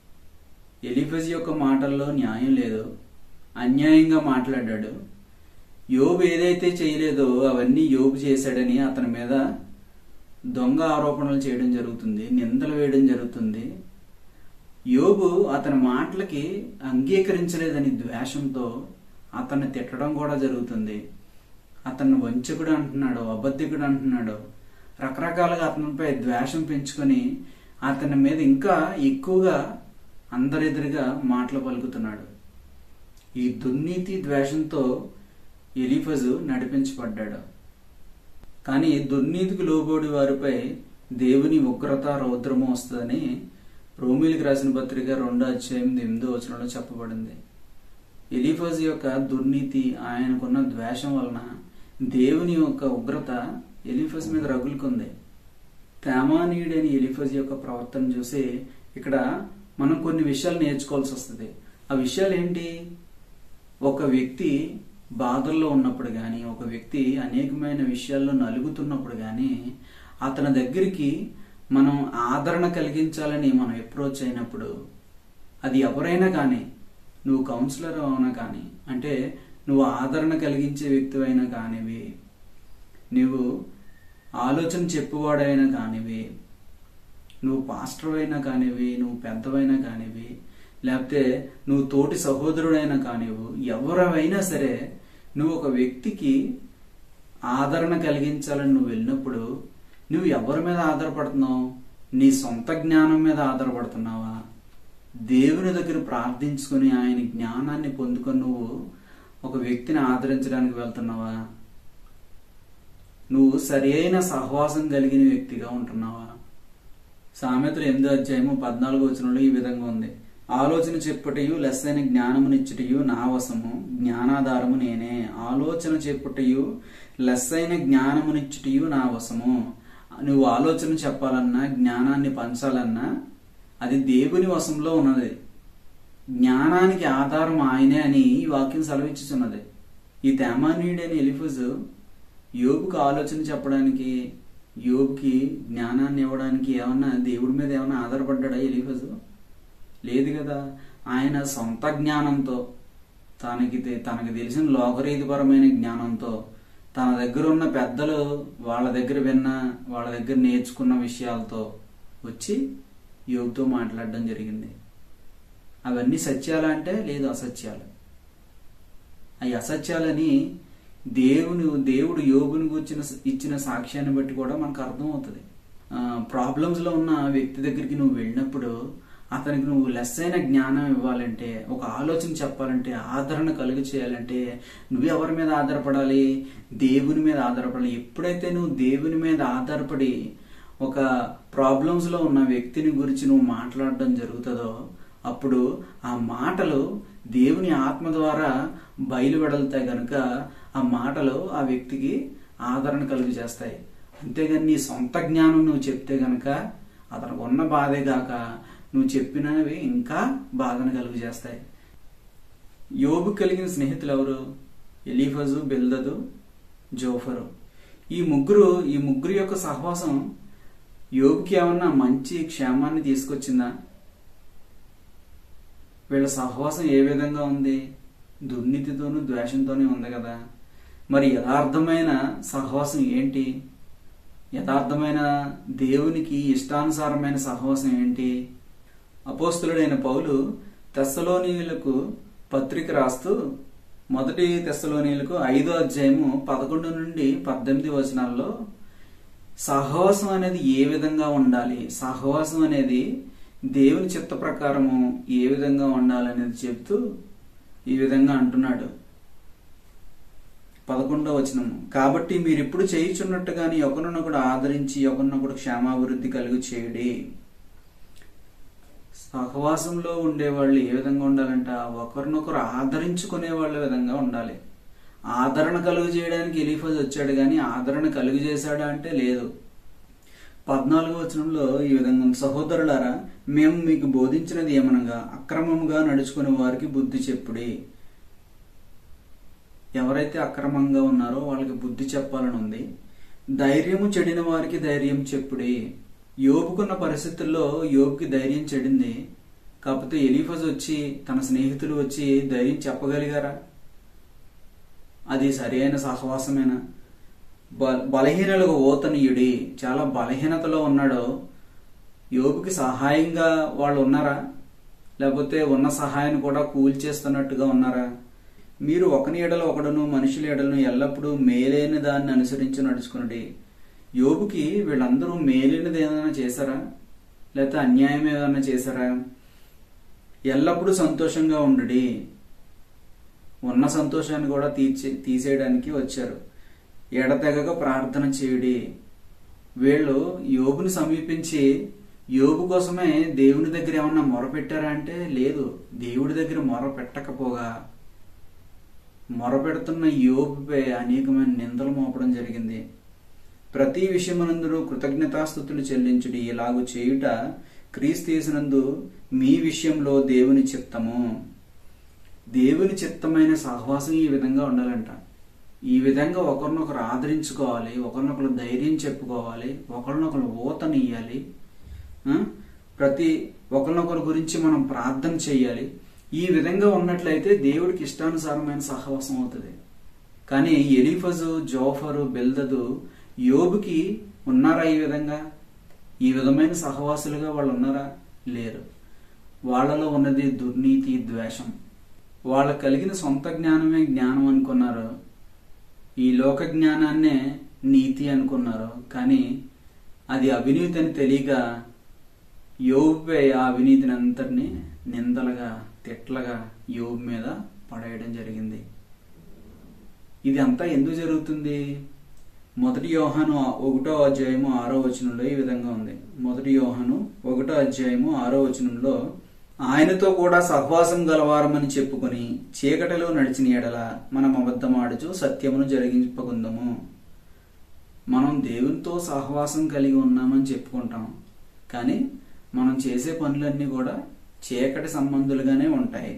ఎలిఫజ్ యొక్క మాటల్లో న్యాయం లేదు అన్యాయంగా మాట్లాడాడు యోబు ఏదైతే చేయలేదో అవన్నీ యోబు చేశాడని అతని మీద దొంగ ఆరోపణలు చేయడం జరుగుతుంది నిందలు వేయడం జరుగుతుంది యోబు అతని మాటలకి అంగీకరించలేదని ద్వేషంతో అతన్ని తిట్టడం కూడా జరుగుతుంది అతన్ని వంచకుడు అంటున్నాడు అబద్ధికుడు అంటున్నాడు రకరకాలుగా అతనిపై ద్వేషం పెంచుకొని అతని మీద ఇంకా ఎక్కువగా అందరెదురుగా మాటలు పలుకుతున్నాడు ఈ దుర్నీతి ద్వేషంతో ఎలిఫజు నడిపించబడ్డాడు కానీ దుర్నీతికి లోబడి వారిపై దేవుని ఉగ్రత రౌద్రము వస్తుందని రోమిలికి రాసిన పత్రిక రెండో అధ్యాయం ఎనిమిదో వచనంలో చెప్పబడింది ఎలిఫజ్ యొక్క దుర్నీతి ఆయనకున్న ద్వేషం వలన దేవుని యొక్క ఉగ్రత ఎలిఫజ్ మీద రగులుకుంది తేమానీయుడైన ఎలిఫజ్ యొక్క ప్రవర్తన చూసి ఇక్కడ మనం కొన్ని విషయాలు నేర్చుకోవాల్సి వస్తుంది ఆ విషయాలు ఏంటి ఒక వ్యక్తి బాధల్లో ఉన్నప్పుడు కానీ ఒక వ్యక్తి అనేకమైన విషయాల్లో నలుగుతున్నప్పుడు కానీ అతని దగ్గరికి మనం ఆదరణ కలిగించాలని మనం అప్రోచ్ అయినప్పుడు అది ఎవరైనా కానీ నువ్వు కౌన్సిలర్ అవునా కానీ అంటే నువ్వు ఆదరణ కలిగించే వ్యక్తి అయినా కానివి నువ్వు ఆలోచన చెప్పువాడైనా కానివి నువ్వు పాస్టర్ అయినా కానివి నువ్వు పెద్దవైనా కానివి లేకపోతే నువ్వు తోటి సహోదరుడైనా కానివ్వు ఎవరైనా సరే నువ్వు ఒక వ్యక్తికి ఆదరణ కలిగించాలని నువ్వు వెళ్ళినప్పుడు నువ్వు ఎవరి మీద ఆధారపడుతున్నావు నీ సొంత జ్ఞానం మీద ఆధారపడుతున్నావా దేవుని దగ్గర ప్రార్థించుకుని ఆయన జ్ఞానాన్ని పొందుకొని నువ్వు ఒక వ్యక్తిని ఆదరించడానికి వెళ్తున్నావా నువ్వు సరైన సహవాసం కలిగిన వ్యక్తిగా ఉంటున్నావా సామెతలు ఎనిమిదో అధ్యాయము పద్నాలుగో వచనంలో ఈ విధంగా ఉంది ఆలోచన చెప్పుటయు లెస్సైన జ్ఞానమునిచ్చుటయు నా వశము జ్ఞానాధారము నేనే ఆలోచన చెప్పుటయు లెస్సైన జ్ఞానమునిచ్చుటయు నా వశము నువ్వు ఆలోచన చెప్పాలన్నా జ్ఞానాన్ని పంచాలన్నా అది దేవుని వశంలో ఉన్నది జ్ఞానానికి ఆధారం ఆయనే అని ఈ వాక్యం సెలవిచ్చుచున్నది ఈ తేమానీయుడైన ఎలిఫజ్ యోబుకి ఆలోచన చెప్పడానికి యోబుకి జ్ఞానాన్ని ఇవ్వడానికి ఏమన్నా దేవుడి మీద ఏమన్నా ఆధారపడ్డా ఎలిఫజ్ లేదు కదా ఆయన సొంత జ్ఞానంతో తనకి తె- తనకి తెలిసిన లోకరీతిపరమైన జ్ఞానంతో తన దగ్గర ఉన్న పెద్దలు వాళ్ళ దగ్గర విన్న వాళ్ళ దగ్గర నేర్చుకున్న విషయాలతో వచ్చి యోగుతో మాట్లాడడం జరిగింది అవన్నీ సత్యాలా అంటే లేదు అసత్యాలు అవి అసత్యాలని దేవుని దేవుడు యోగుని గురించిన ఇచ్చిన సాక్ష్యాన్ని బట్టి కూడా మనకు అర్థమవుతుంది ప్రాబ్లమ్స్ లో ఉన్న వ్యక్తి దగ్గరికి నువ్వు వెళ్ళినప్పుడు అతనికి నువ్వు లెస్ అయిన జ్ఞానం ఇవ్వాలంటే ఒక ఆలోచన చెప్పాలంటే ఆదరణ కలుగు చేయాలంటే నువ్వు ఎవరి మీద ఆధారపడాలి దేవుని మీద ఆధారపడాలి ఎప్పుడైతే నువ్వు దేవుని మీద ఆధారపడి ఒక ప్రాబ్లమ్స్ లో ఉన్న వ్యక్తిని గురించి నువ్వు మాట్లాడడం జరుగుతుందో అప్పుడు ఆ మాటలు దేవుని ఆత్మ ద్వారా బయలువెడలుతాయి గనుక ఆ మాటలు ఆ వ్యక్తికి ఆదరణ కలుగు చేస్తాయి అంతేగాని నీ సొంత జ్ఞానం నువ్వు చెప్తే గనక అతనికి ఉన్న బాధే గాక నువ్వు చెప్పినవి ఇంకా బాధను కలుగు చేస్తాయి యోబు కలిగిన స్నేహితులు ఎవరు ఎలీఫజు బెల్దదు జోఫరు ఈ ముగ్గురు ఈ ముగ్గురు యొక్క సహవాసం యోబుకి ఏమన్నా మంచి క్షేమాన్ని తీసుకొచ్చిందా వీళ్ళ సహవాసం ఏ విధంగా ఉంది దుర్నీతితోనూ ద్వేషంతోనే ఉంది కదా మరి యథార్థమైన సహవాసం ఏంటి యథార్థమైన దేవునికి ఇష్టానుసారమైన సహవాసం ఏంటి అపోస్తులుడైన పౌలు తెస్సలోనీయులకు పత్రిక రాస్తూ మొదటి తెస్సలోనీయులకు ఐదో అధ్యాయము పదకొండు నుండి పద్దెనిమిది వచనాల్లో సహవాసం అనేది ఏ విధంగా ఉండాలి సహవాసం అనేది దేవుని చిత్త ప్రకారము ఏ విధంగా ఉండాలనేది చెప్తూ ఈ విధంగా అంటున్నాడు పదకొండవ వచనం కాబట్టి మీరు ఇప్పుడు చేయుచున్నట్టుగాని ఒకరినొకడు ఆదరించి ఒకరినొకడు క్షేమాభివృద్ధి కలుగు చేయడి సహవాసంలో ఉండేవాళ్ళు ఏ విధంగా ఉండాలంట ఒకరినొకరు ఆదరించుకునే వాళ్ళ విధంగా ఉండాలి ఆదరణ కలుగు చేయడానికి ఎలిఫజ్ వచ్చాడు కానీ ఆదరణ కలుగు చేశాడా అంటే లేదు పద్నాలుగో వచనంలో ఈ విధంగా ఉంది సహోదరులారా మేము మీకు బోధించినది ఏమనగా అక్రమముగా నడుచుకునే వారికి బుద్ధి చెప్పుడి ఎవరైతే అక్రమంగా ఉన్నారో వాళ్ళకి బుద్ధి చెప్పాలని ఉంది ధైర్యము చెడిన వారికి ధైర్యం చెప్పుడి యోబుకున్న పరిస్థితుల్లో యోబుకి ధైర్యం చెడింది కాకపోతే ఎలీఫజ్ వచ్చి తన స్నేహితులు వచ్చి ధైర్యం చెప్పగలిగారా అది సరైన సహవాసమేనా బ- బలహీనులకు ఓతనీయుడి చాలా బలహీనతలో ఉన్నాడు యోబుకి సహాయంగా వాళ్ళు ఉన్నారా లేకపోతే ఉన్న సహాయాన్ని కూడా కూల్చేస్తున్నట్టుగా ఉన్నారా మీరు ఒకని ఎడలు ఒకడును మనుషుల ఎడలను ఎల్లప్పుడూ మేలైన దాన్ని అనుసరించి నడుచుకున్నది యోబుకి వీళ్ళందరూ మేలైనది ఏదైనా చేశారా లేకపోతే అన్యాయం ఏదైనా చేశారా ఎల్లప్పుడూ సంతోషంగా ఉండుడి ఉన్న సంతోషాన్ని కూడా తీర్చి తీసేయడానికి వచ్చారు ఎడతెగక ప్రార్థన చేయుడి వీళ్ళు యోబుని సమీపించి యోబు కోసమే దేవుని దగ్గర ఏమన్నా మొర పెట్టారా అంటే లేదు దేవుడి దగ్గర మొర పెట్టకపోగా మొర పెడుతున్న యోబుపై అనేకమైన నిందలు మోపడం జరిగింది ప్రతి విషయమనందును కృతజ్ఞతాస్థుతులు చెల్లించుడి ఇలాగు చేయుట క్రీస్తు యేసునందు మీ విషయంలో దేవుని చిత్తము దేవుని చిత్తమైన సహవాసం ఈ విధంగా ఉండాలంట ఈ విధంగా ఒకరినొకరు ఆదరించుకోవాలి ఒకరినొకరు ధైర్యం చెప్పుకోవాలి ఒకరినొకరు ఊతనియ్యాలి ఆ? ప్రతి ఒకరినొకరి గురించి మనం ప్రార్థన చేయాలి ఈ విధంగా ఉన్నట్లయితే దేవుడికి ఇష్టానుసారమైన సహవాసం అవుతుంది కానీ ఎలిఫజు జోఫరు బెల్దదు యోబుకి ఉన్నారా ఈ విధంగా ఈ విధమైన సహవాసులుగా వాళ్ళు ఉన్నారా లేరు వాళ్ళలో ఉన్నది దుర్నీతి ద్వేషం వాళ్ళకు కలిగిన సొంత జ్ఞానమే జ్ఞానం అనుకున్నారు ఈ లోక జ్ఞానాన్నే నీతి అనుకున్నారు కానీ అది అవినీతి అని తెలియక యోబుపై ఆ అవినీతిని అంతటిని నిందలుగా తిట్లగా యోబు మీద పడేయడం జరిగింది ఇది అంతా ఎందుకు జరుగుతుంది మొదటి యోహాను ఒకటో అధ్యాయము ఆరో వచనంలో ఈ విధంగా ఉంది మొదటి యోహాను ఒకటో అధ్యాయము ఆరో వచనంలో ఆయనతో కూడా సహవాసం గలవారమని చెప్పుకొని చీకటిలో నడిచిన ఎడల మనం అబద్ధమాడుచు సత్యమును జరిగింపకుందము మనం దేవునితో సహవాసం కలిగి ఉన్నామని చెప్పుకుంటాం కానీ మనం చేసే పనులన్నీ కూడా చీకటి సంబంధులుగానే ఉంటాయి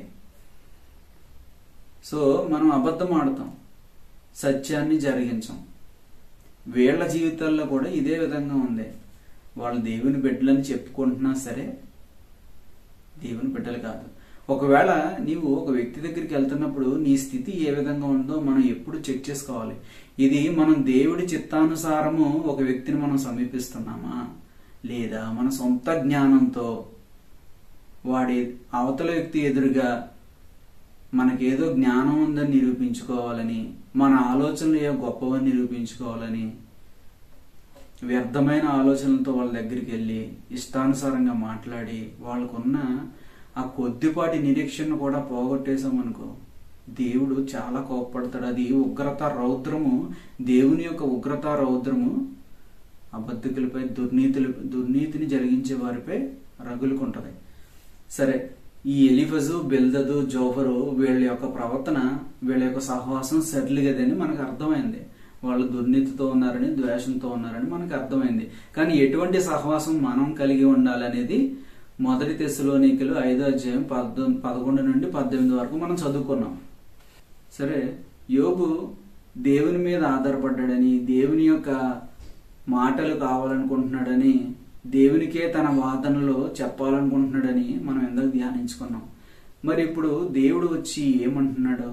సో మనం అబద్ధం ఆడతాం సత్యాన్ని జరిగించం వీళ్ళ జీవితాల్లో కూడా ఇదే విధంగా ఉంది వాళ్ళు దేవుని బిడ్డలని చెప్పుకుంటున్నా సరే దేవుని బిడ్డలు కాదు ఒకవేళ నీవు ఒక వ్యక్తి దగ్గరికి వెళ్తున్నప్పుడు నీ స్థితి ఏ విధంగా ఉందో మనం ఎప్పుడు చెక్ చేసుకోవాలి ఇది మనం దేవుడి చిత్తానుసారము ఒక వ్యక్తిని మనం సమీపిస్తున్నామా లేదా మన సొంత జ్ఞానంతో వాడి అవతల వ్యక్తి ఎదురుగా మనకేదో జ్ఞానం ఉందని నిరూపించుకోవాలని మన ఆలోచనలు ఏ గొప్పవని నిరూపించుకోవాలని వ్యర్థమైన ఆలోచనలతో వాళ్ళ దగ్గరికి వెళ్ళి ఇష్టానుసారంగా మాట్లాడి వాళ్ళకున్న ఆ కొద్దిపాటి నిరీక్షణ కూడా పోగొట్టేశాం అనుకో దేవుడు చాలా కోప్పడతాడు అది ఉగ్రత రౌద్రము దేవుని యొక్క ఉగ్రత రౌద్రము అబద్ధికులపై దుర్నీతులు దుర్నీతిని జరిగించే వారిపై రగులుకుంటది సరే ఈ ఎలిఫజు బెల్దదు జోఫరు వీళ్ళ యొక్క ప్రవర్తన వీళ్ళ యొక్క సహవాసం సరిలిగదని మనకు అర్థమైంది వాళ్ళు దుర్నీతితో ఉన్నారని ద్వేషంతో ఉన్నారని మనకు అర్థమైంది కానీ ఎటువంటి సహవాసం మనం కలిగి ఉండాలనేది మొదటి తెశలోనికలు ఐదో అధ్యాయం పద్దె- పదకొండు నుండి పద్దెనిమిది వరకు మనం చదువుకున్నాం సరే యోబు దేవుని మీద ఆధారపడ్డాడని దేవుని యొక్క మాటలు కావాలనుకుంటున్నాడని దేవునికే తన వాదనలో చెప్పాలనుకుంటున్నాడని మనం ఎందుకు ధ్యానించుకున్నాం మరి ఇప్పుడు దేవుడు వచ్చి ఏమంటున్నాడు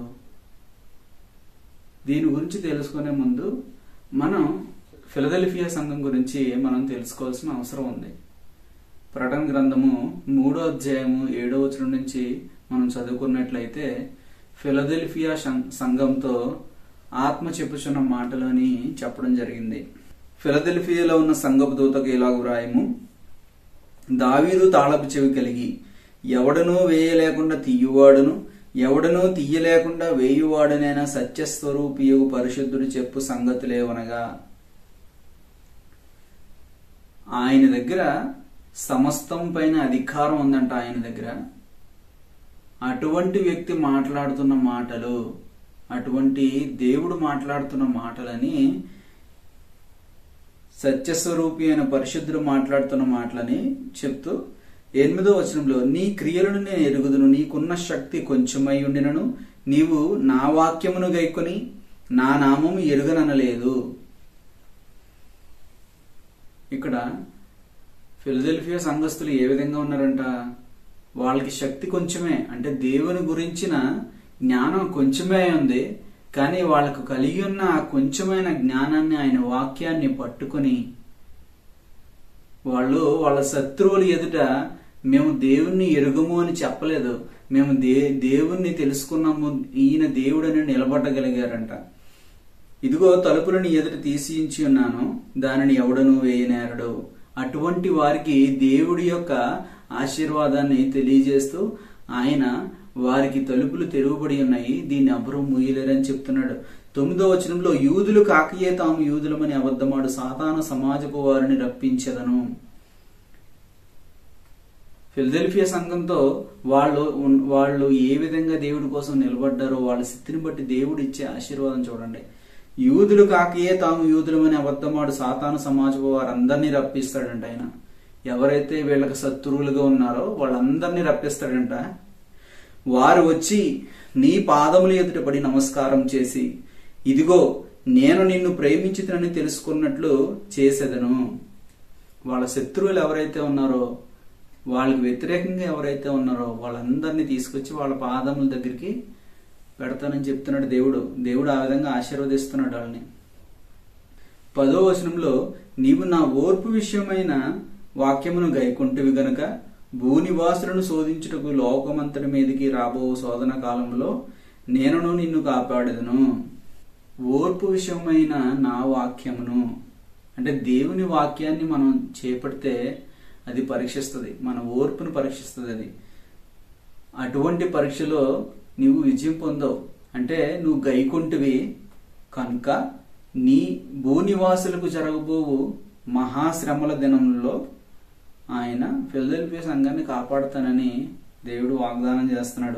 దీని గురించి తెలుసుకునే ముందు మనం ఫిలదెల్ఫియా సంఘం గురించి మనం తెలుసుకోవాల్సిన అవసరం ఉంది ప్రకటన గ్రంథము మూడో అధ్యాయము ఏడో వచనం నుంచి మనం చదువుకున్నట్లయితే ఫిలదెల్ఫియా సం- సంఘంతో ఆత్మ చెప్పుచున్న మాటలని చెప్పడం జరిగింది ఫిలదెల్ఫియాలో ఉన్న సంఘపు దూతకు ఇలాగు వ్రాయము దావీదు తాళపు చెవి కలిగి ఎవడనూ వేయలేకుండా తీయువాడును ఎవడనూ తీయలేకుండా వేయువాడనైనా సత్యస్వరూపియు పరిశుద్ధుడు చెప్పు సంగతులేవనగా ఆయన దగ్గర సమస్తం పైన అధికారం ఉందంట ఆయన దగ్గర అటువంటి వ్యక్తి మాట్లాడుతున్న మాటలు అటువంటి దేవుడు మాట్లాడుతున్న మాటలని సత్యస్వరూపి అయిన పరిశుద్ధుడు మాట్లాడుతున్న మాటలని చెప్తూ ఎనిమిదో వచనంలో నీ క్రియలను నేను ఎరుగుదును నీకున్న శక్తి కొంచెమై ఉండినను నీవు నా వాక్యమును గైకొని నా నామము ఎరుగననలేదు ఇక్కడ ఫిలదెల్ఫియా సంఘస్థులు ఏ విధంగా ఉన్నారంట వాళ్ళకి శక్తి కొంచెమే అంటే దేవుని గురించిన జ్ఞానం కొంచెమే ఉంది కానీ వాళ్ళకు కలిగి ఉన్న ఆ కొంచెమైన జ్ఞానాన్ని ఆయన వాక్యాన్ని పట్టుకొని వాళ్ళు వాళ్ళ శత్రువులు ఎదుట మేము దేవుణ్ణి ఎరుగము అని చెప్పలేదు మేము దే దేవుణ్ణి తెలుసుకున్నాము ఈయన దేవుడని నిలబడగలిగారంట ఇదిగో తలుపులను ఎదుట తీసియించి ఉన్నాను దానిని ఎవడను వేయనేరడు అటువంటి వారికి దేవుడి యొక్క ఆశీర్వాదాన్ని తెలియజేస్తూ ఆయన వారికి తలుపులు తెరువబడి ఉన్నాయి దీన్ని ఎవరూ మూయలేరని చెప్తున్నాడు తొమ్మిదో వచనంలో యూదులు కాకయే తాము యూదులమని అబద్ధమాడు సాతాన సమాజపు వారిని రప్పించదను ఫిలదెల్ఫియా సంఘంతో వాళ్ళు ఉన్- వాళ్ళు ఏ విధంగా దేవుడి కోసం నిలబడ్డారో వాళ్ళ స్థితిని బట్టి దేవుడు ఇచ్చే ఆశీర్వాదం చూడండి యూదులు కాకయే తాము యూదులమని అబద్ధమాడు సాతాను సమాజపు వారందరినీ రప్పిస్తాడంట ఆయన ఎవరైతే వీళ్ళకి శత్రువులుగా ఉన్నారో వాళ్ళందరినీ రప్పిస్తాడంట వారు వచ్చి నీ పాదముల ఎదుట పడి నమస్కారం చేసి ఇదిగో నేను నిన్ను ప్రేమించుతనని తెలుసుకున్నట్లు చేసేదను వాళ్ళ శత్రువులు ఎవరైతే ఉన్నారో వాళ్ళకి వ్యతిరేకంగా ఎవరైతే ఉన్నారో వాళ్ళందరినీ తీసుకొచ్చి వాళ్ళ పాదముల దగ్గరికి పెడతానని చెప్తున్నాడు దేవుడు దేవుడు ఆ విధంగా ఆశీర్వదిస్తున్నాడు వాళ్ళని పదో వచనంలో నీవు నా ఓర్పు విషయమైన వాక్యమును గైకుంటివి గనుక భూనివాసులను శోధించుటకు లోకమంతటి మీదకి రాబో శోధన కాలంలో నేనును నిన్ను కాపాడేదను ఓర్పు విషయమైన నా వాక్యమును అంటే దేవుని వాక్యాన్ని మనం చేపడితే అది పరీక్షిస్తుంది మన ఓర్పును పరీక్షిస్తుంది అది అటువంటి పరీక్షలో నీవు విజయం పొందవు అంటే నువ్వు గైకుంటివి కనుక నీ భూనివాసులకు జరగబోవు మహాశ్రమల దినంలో ఆయన ఫిలదెల్ఫియా సంఘాన్ని కాపాడుతానని దేవుడు వాగ్దానం చేస్తున్నాడు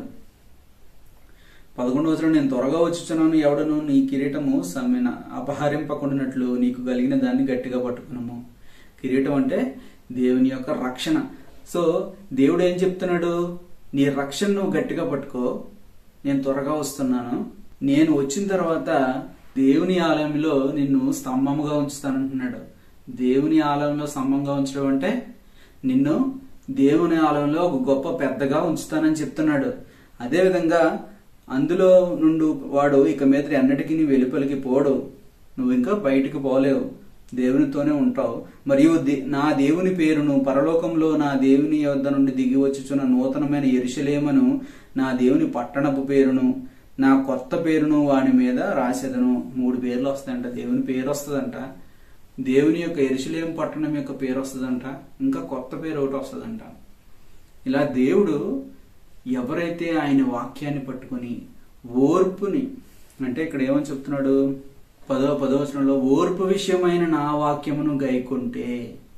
పదకొండు రోజులు నేను త్వరగా వచ్చుచున్నాను ఎవడను నీ కిరీటము సమ్మెన అపహరింపకుండానట్లు నీకు కలిగిన దాన్ని గట్టిగా పట్టుకున్నాము కిరీటం అంటే దేవుని యొక్క రక్షణ సో దేవుడు ఏం చెప్తున్నాడు నీ రక్షణ నువ్వు గట్టిగా పట్టుకో నేను త్వరగా వస్తున్నాను నేను వచ్చిన తర్వాత దేవుని ఆలయంలో నిన్ను స్తంభముగా ఉంచుతానంటున్నాడు దేవుని ఆలయంలో స్తంభంగా ఉంచడం అంటే నిన్ను దేవుని ఆలయంలో ఒక గొప్ప పెద్దగా ఉంచుతానని చెప్తున్నాడు అదేవిధంగా అందులో నుండి వాడు ఇక మీద ఎన్నటికీ నీ వెలుపలికి పోడు నువ్వు ఇంకా బయటికి పోలేవు దేవునితోనే ఉంటావు మరియు దే- నా దేవుని పేరును పరలోకంలో నా దేవుని యొద్ద నుండి దిగి వచ్చుచున్న నూతనమైన ఎరుషలేమను నా దేవుని పట్టణపు పేరును నా కొత్త పేరును వాని మీద రాసేదను మూడు పేర్లు వస్తాయంట దేవుని పేరు వస్తుందంట దేవుని యొక్క ఎరుషలేం పట్టణం యొక్క పేరు వస్తుందంట ఇంకా కొత్త పేరు ఒకటి వస్తుందంట ఇలా దేవుడు ఎవరైతే ఆయన వాక్యాన్ని పట్టుకొని ఓర్పుని అంటే ఇక్కడ ఏమని చెప్తున్నాడు పదో పదవచనంలో ఓర్పు విషయమైన నా వాక్యమును గైకుంటే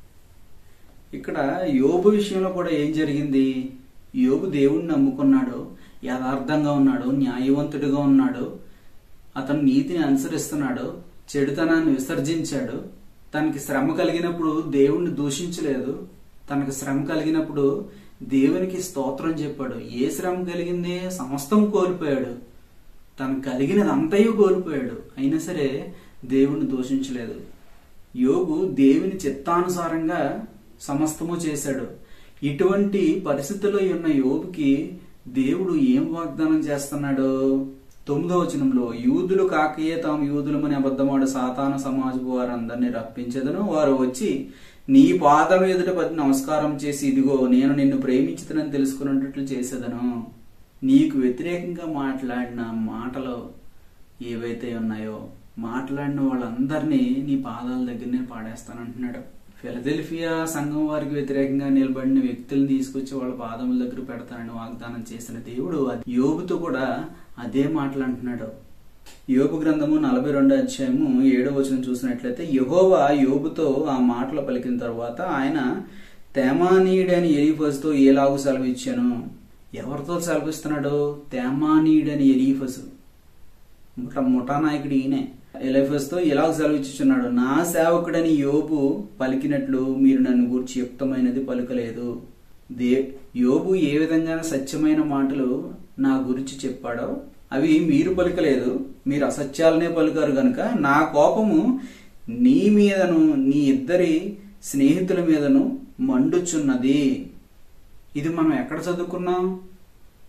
ఇక్కడ యోబు విషయంలో కూడా ఏం జరిగింది యోబు దేవుణ్ణి నమ్ముకున్నాడు యథార్థంగా ఉన్నాడు న్యాయవంతుడిగా ఉన్నాడు అతను నీతిని అనుసరిస్తున్నాడు చెడుతనాన్ని విసర్జించాడు తనకి శ్రమ కలిగినప్పుడు దేవుణ్ణి దూషించలేదు తనకు శ్రమ కలిగినప్పుడు దేవునికి స్తోత్రం చెప్పాడు ఏ శ్రమ కలిగింది సమస్తం కోల్పోయాడు తనకు కలిగినది అంతయు కోల్పోయాడు అయినా సరే దేవుణ్ణి దూషించలేదు యోగు దేవుని చిత్తానుసారంగా సమస్తము చేశాడు ఇటువంటి పరిస్థితుల్లో ఉన్న యోగుకి దేవుడు ఏం వాగ్దానం చేస్తున్నాడు తొమ్మిదో వచనంలో యూదులు కాకయే తాము యూదులమని అబద్ధమాడు సాతాన సమాజపు వారందరినీ రప్పించదను వారు వచ్చి నీ పాదం ఎదుట పది నమస్కారం చేసి ఇదిగో నేను నిన్ను ప్రేమించుతానని తెలుసుకున్నట్లు చేసేదను నీకు వ్యతిరేకంగా మాట్లాడిన మాటలు ఏవైతే ఉన్నాయో మాట్లాడిన వాళ్ళందరినీ నీ పాదాల దగ్గరనే పాడేస్తానంటున్నాడు ఫిలదెల్ఫియా సంఘం వారికి వ్యతిరేకంగా నిలబడిన వ్యక్తులను తీసుకొచ్చి వాళ్ళ పాదముల దగ్గర పెడతానని వాగ్దానం చేసిన దేవుడు యోబుతో కూడా అదే మాటలు అంటున్నాడు యోబు గ్రంథము నలభై రెండు అధ్యాయము ఏడవ వచనం చూసినట్లయితే యహోవా యోబుతో ఆ మాటలు పలికిన తర్వాత ఆయన తేమానీయుడని ఎలీఫస్తో ఏలాగు సెలవు ఇచ్చాను ఎవరితో సెలవిస్తున్నాడు తేమానీయుడని ఎలీఫస్ ముఠ ముఠా నాయకుడు ఈయనే ఎలిఫస్తో ఇలాగ సెలవిచ్చుచున్నాడు నా సేవకుడని యోబు పలికినట్లు మీరు నన్ను గూర్చి యుక్తమైనది పలుకలేదు దే యోబు ఏ విధంగా సత్యమైన మాటలు నా గురించి చెప్పాడో అవి మీరు పలుకలేదు మీరు అసత్యాలనే పలుకారు గనుక నా కోపము నీ మీదను నీ ఇద్దరి స్నేహితుల మీదను మండుచున్నది ఇది మనం ఎక్కడ చదువుకున్నాం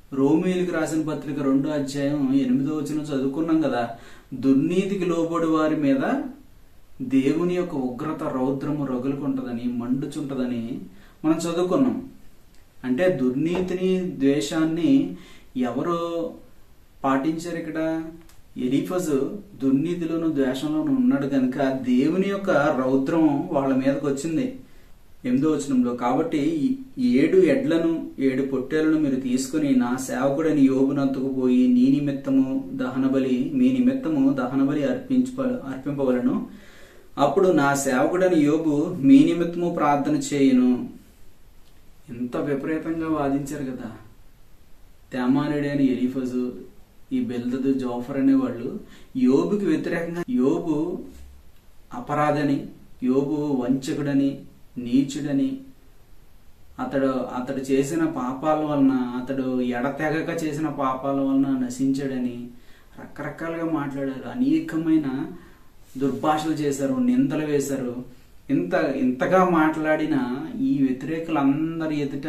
రోమిలకు రాసిన పత్రిక రెండో అధ్యాయం ఎనిమిదో వచ్చిన చదువుకున్నాం కదా దుర్నీతికి లోబడి వారి మీద దేవుని యొక్క ఉగ్రత రౌద్రము రగులుకుంటదని మండుచుంటదని మనం చదువుకున్నాం అంటే దుర్నీతిని ద్వేషాన్ని ఎవరు పాటించారు ఇక్కడ ఎలీఫజు దుర్నీతిలోను ద్వేషంలోను ఉన్నాడు కనుక దేవుని యొక్క రౌద్రం వాళ్ళ మీదకి వచ్చింది ఎనిమిదో వచనంలో కాబట్టి ఈ ఏడు ఎడ్లను ఏడు పొట్టేలను మీరు తీసుకుని నా సేవకుడని యోబునంతకు పోయి నీ నిమిత్తము దహనబలి మీ నిమిత్తము దహనబలి అర్పించ అర్పింపవలను అప్పుడు నా సేవకుడని యోబు మీ నిమిత్తము ప్రార్థన చేయును ఎంత విపరీతంగా వాదించారు కదా తేమానుడి అని ఎలీఫజు ఈ బెల్దదు జోఫర్ అనే వాళ్ళు యోబుకి వ్యతిరేకంగా యోబు అపరాధని యోబు వంచకుడని నీచుడని అతడు అతడు చేసిన పాపాల వలన అతడు ఎడతెగక చేసిన పాపాల వలన నశించాడని రకరకాలుగా మాట్లాడారు అనేకమైన దుర్భాషలు చేశారు నిందలు వేశారు ఇంత ఇంతగా మాట్లాడిన ఈ వ్యతిరేకులందరి ఎదుట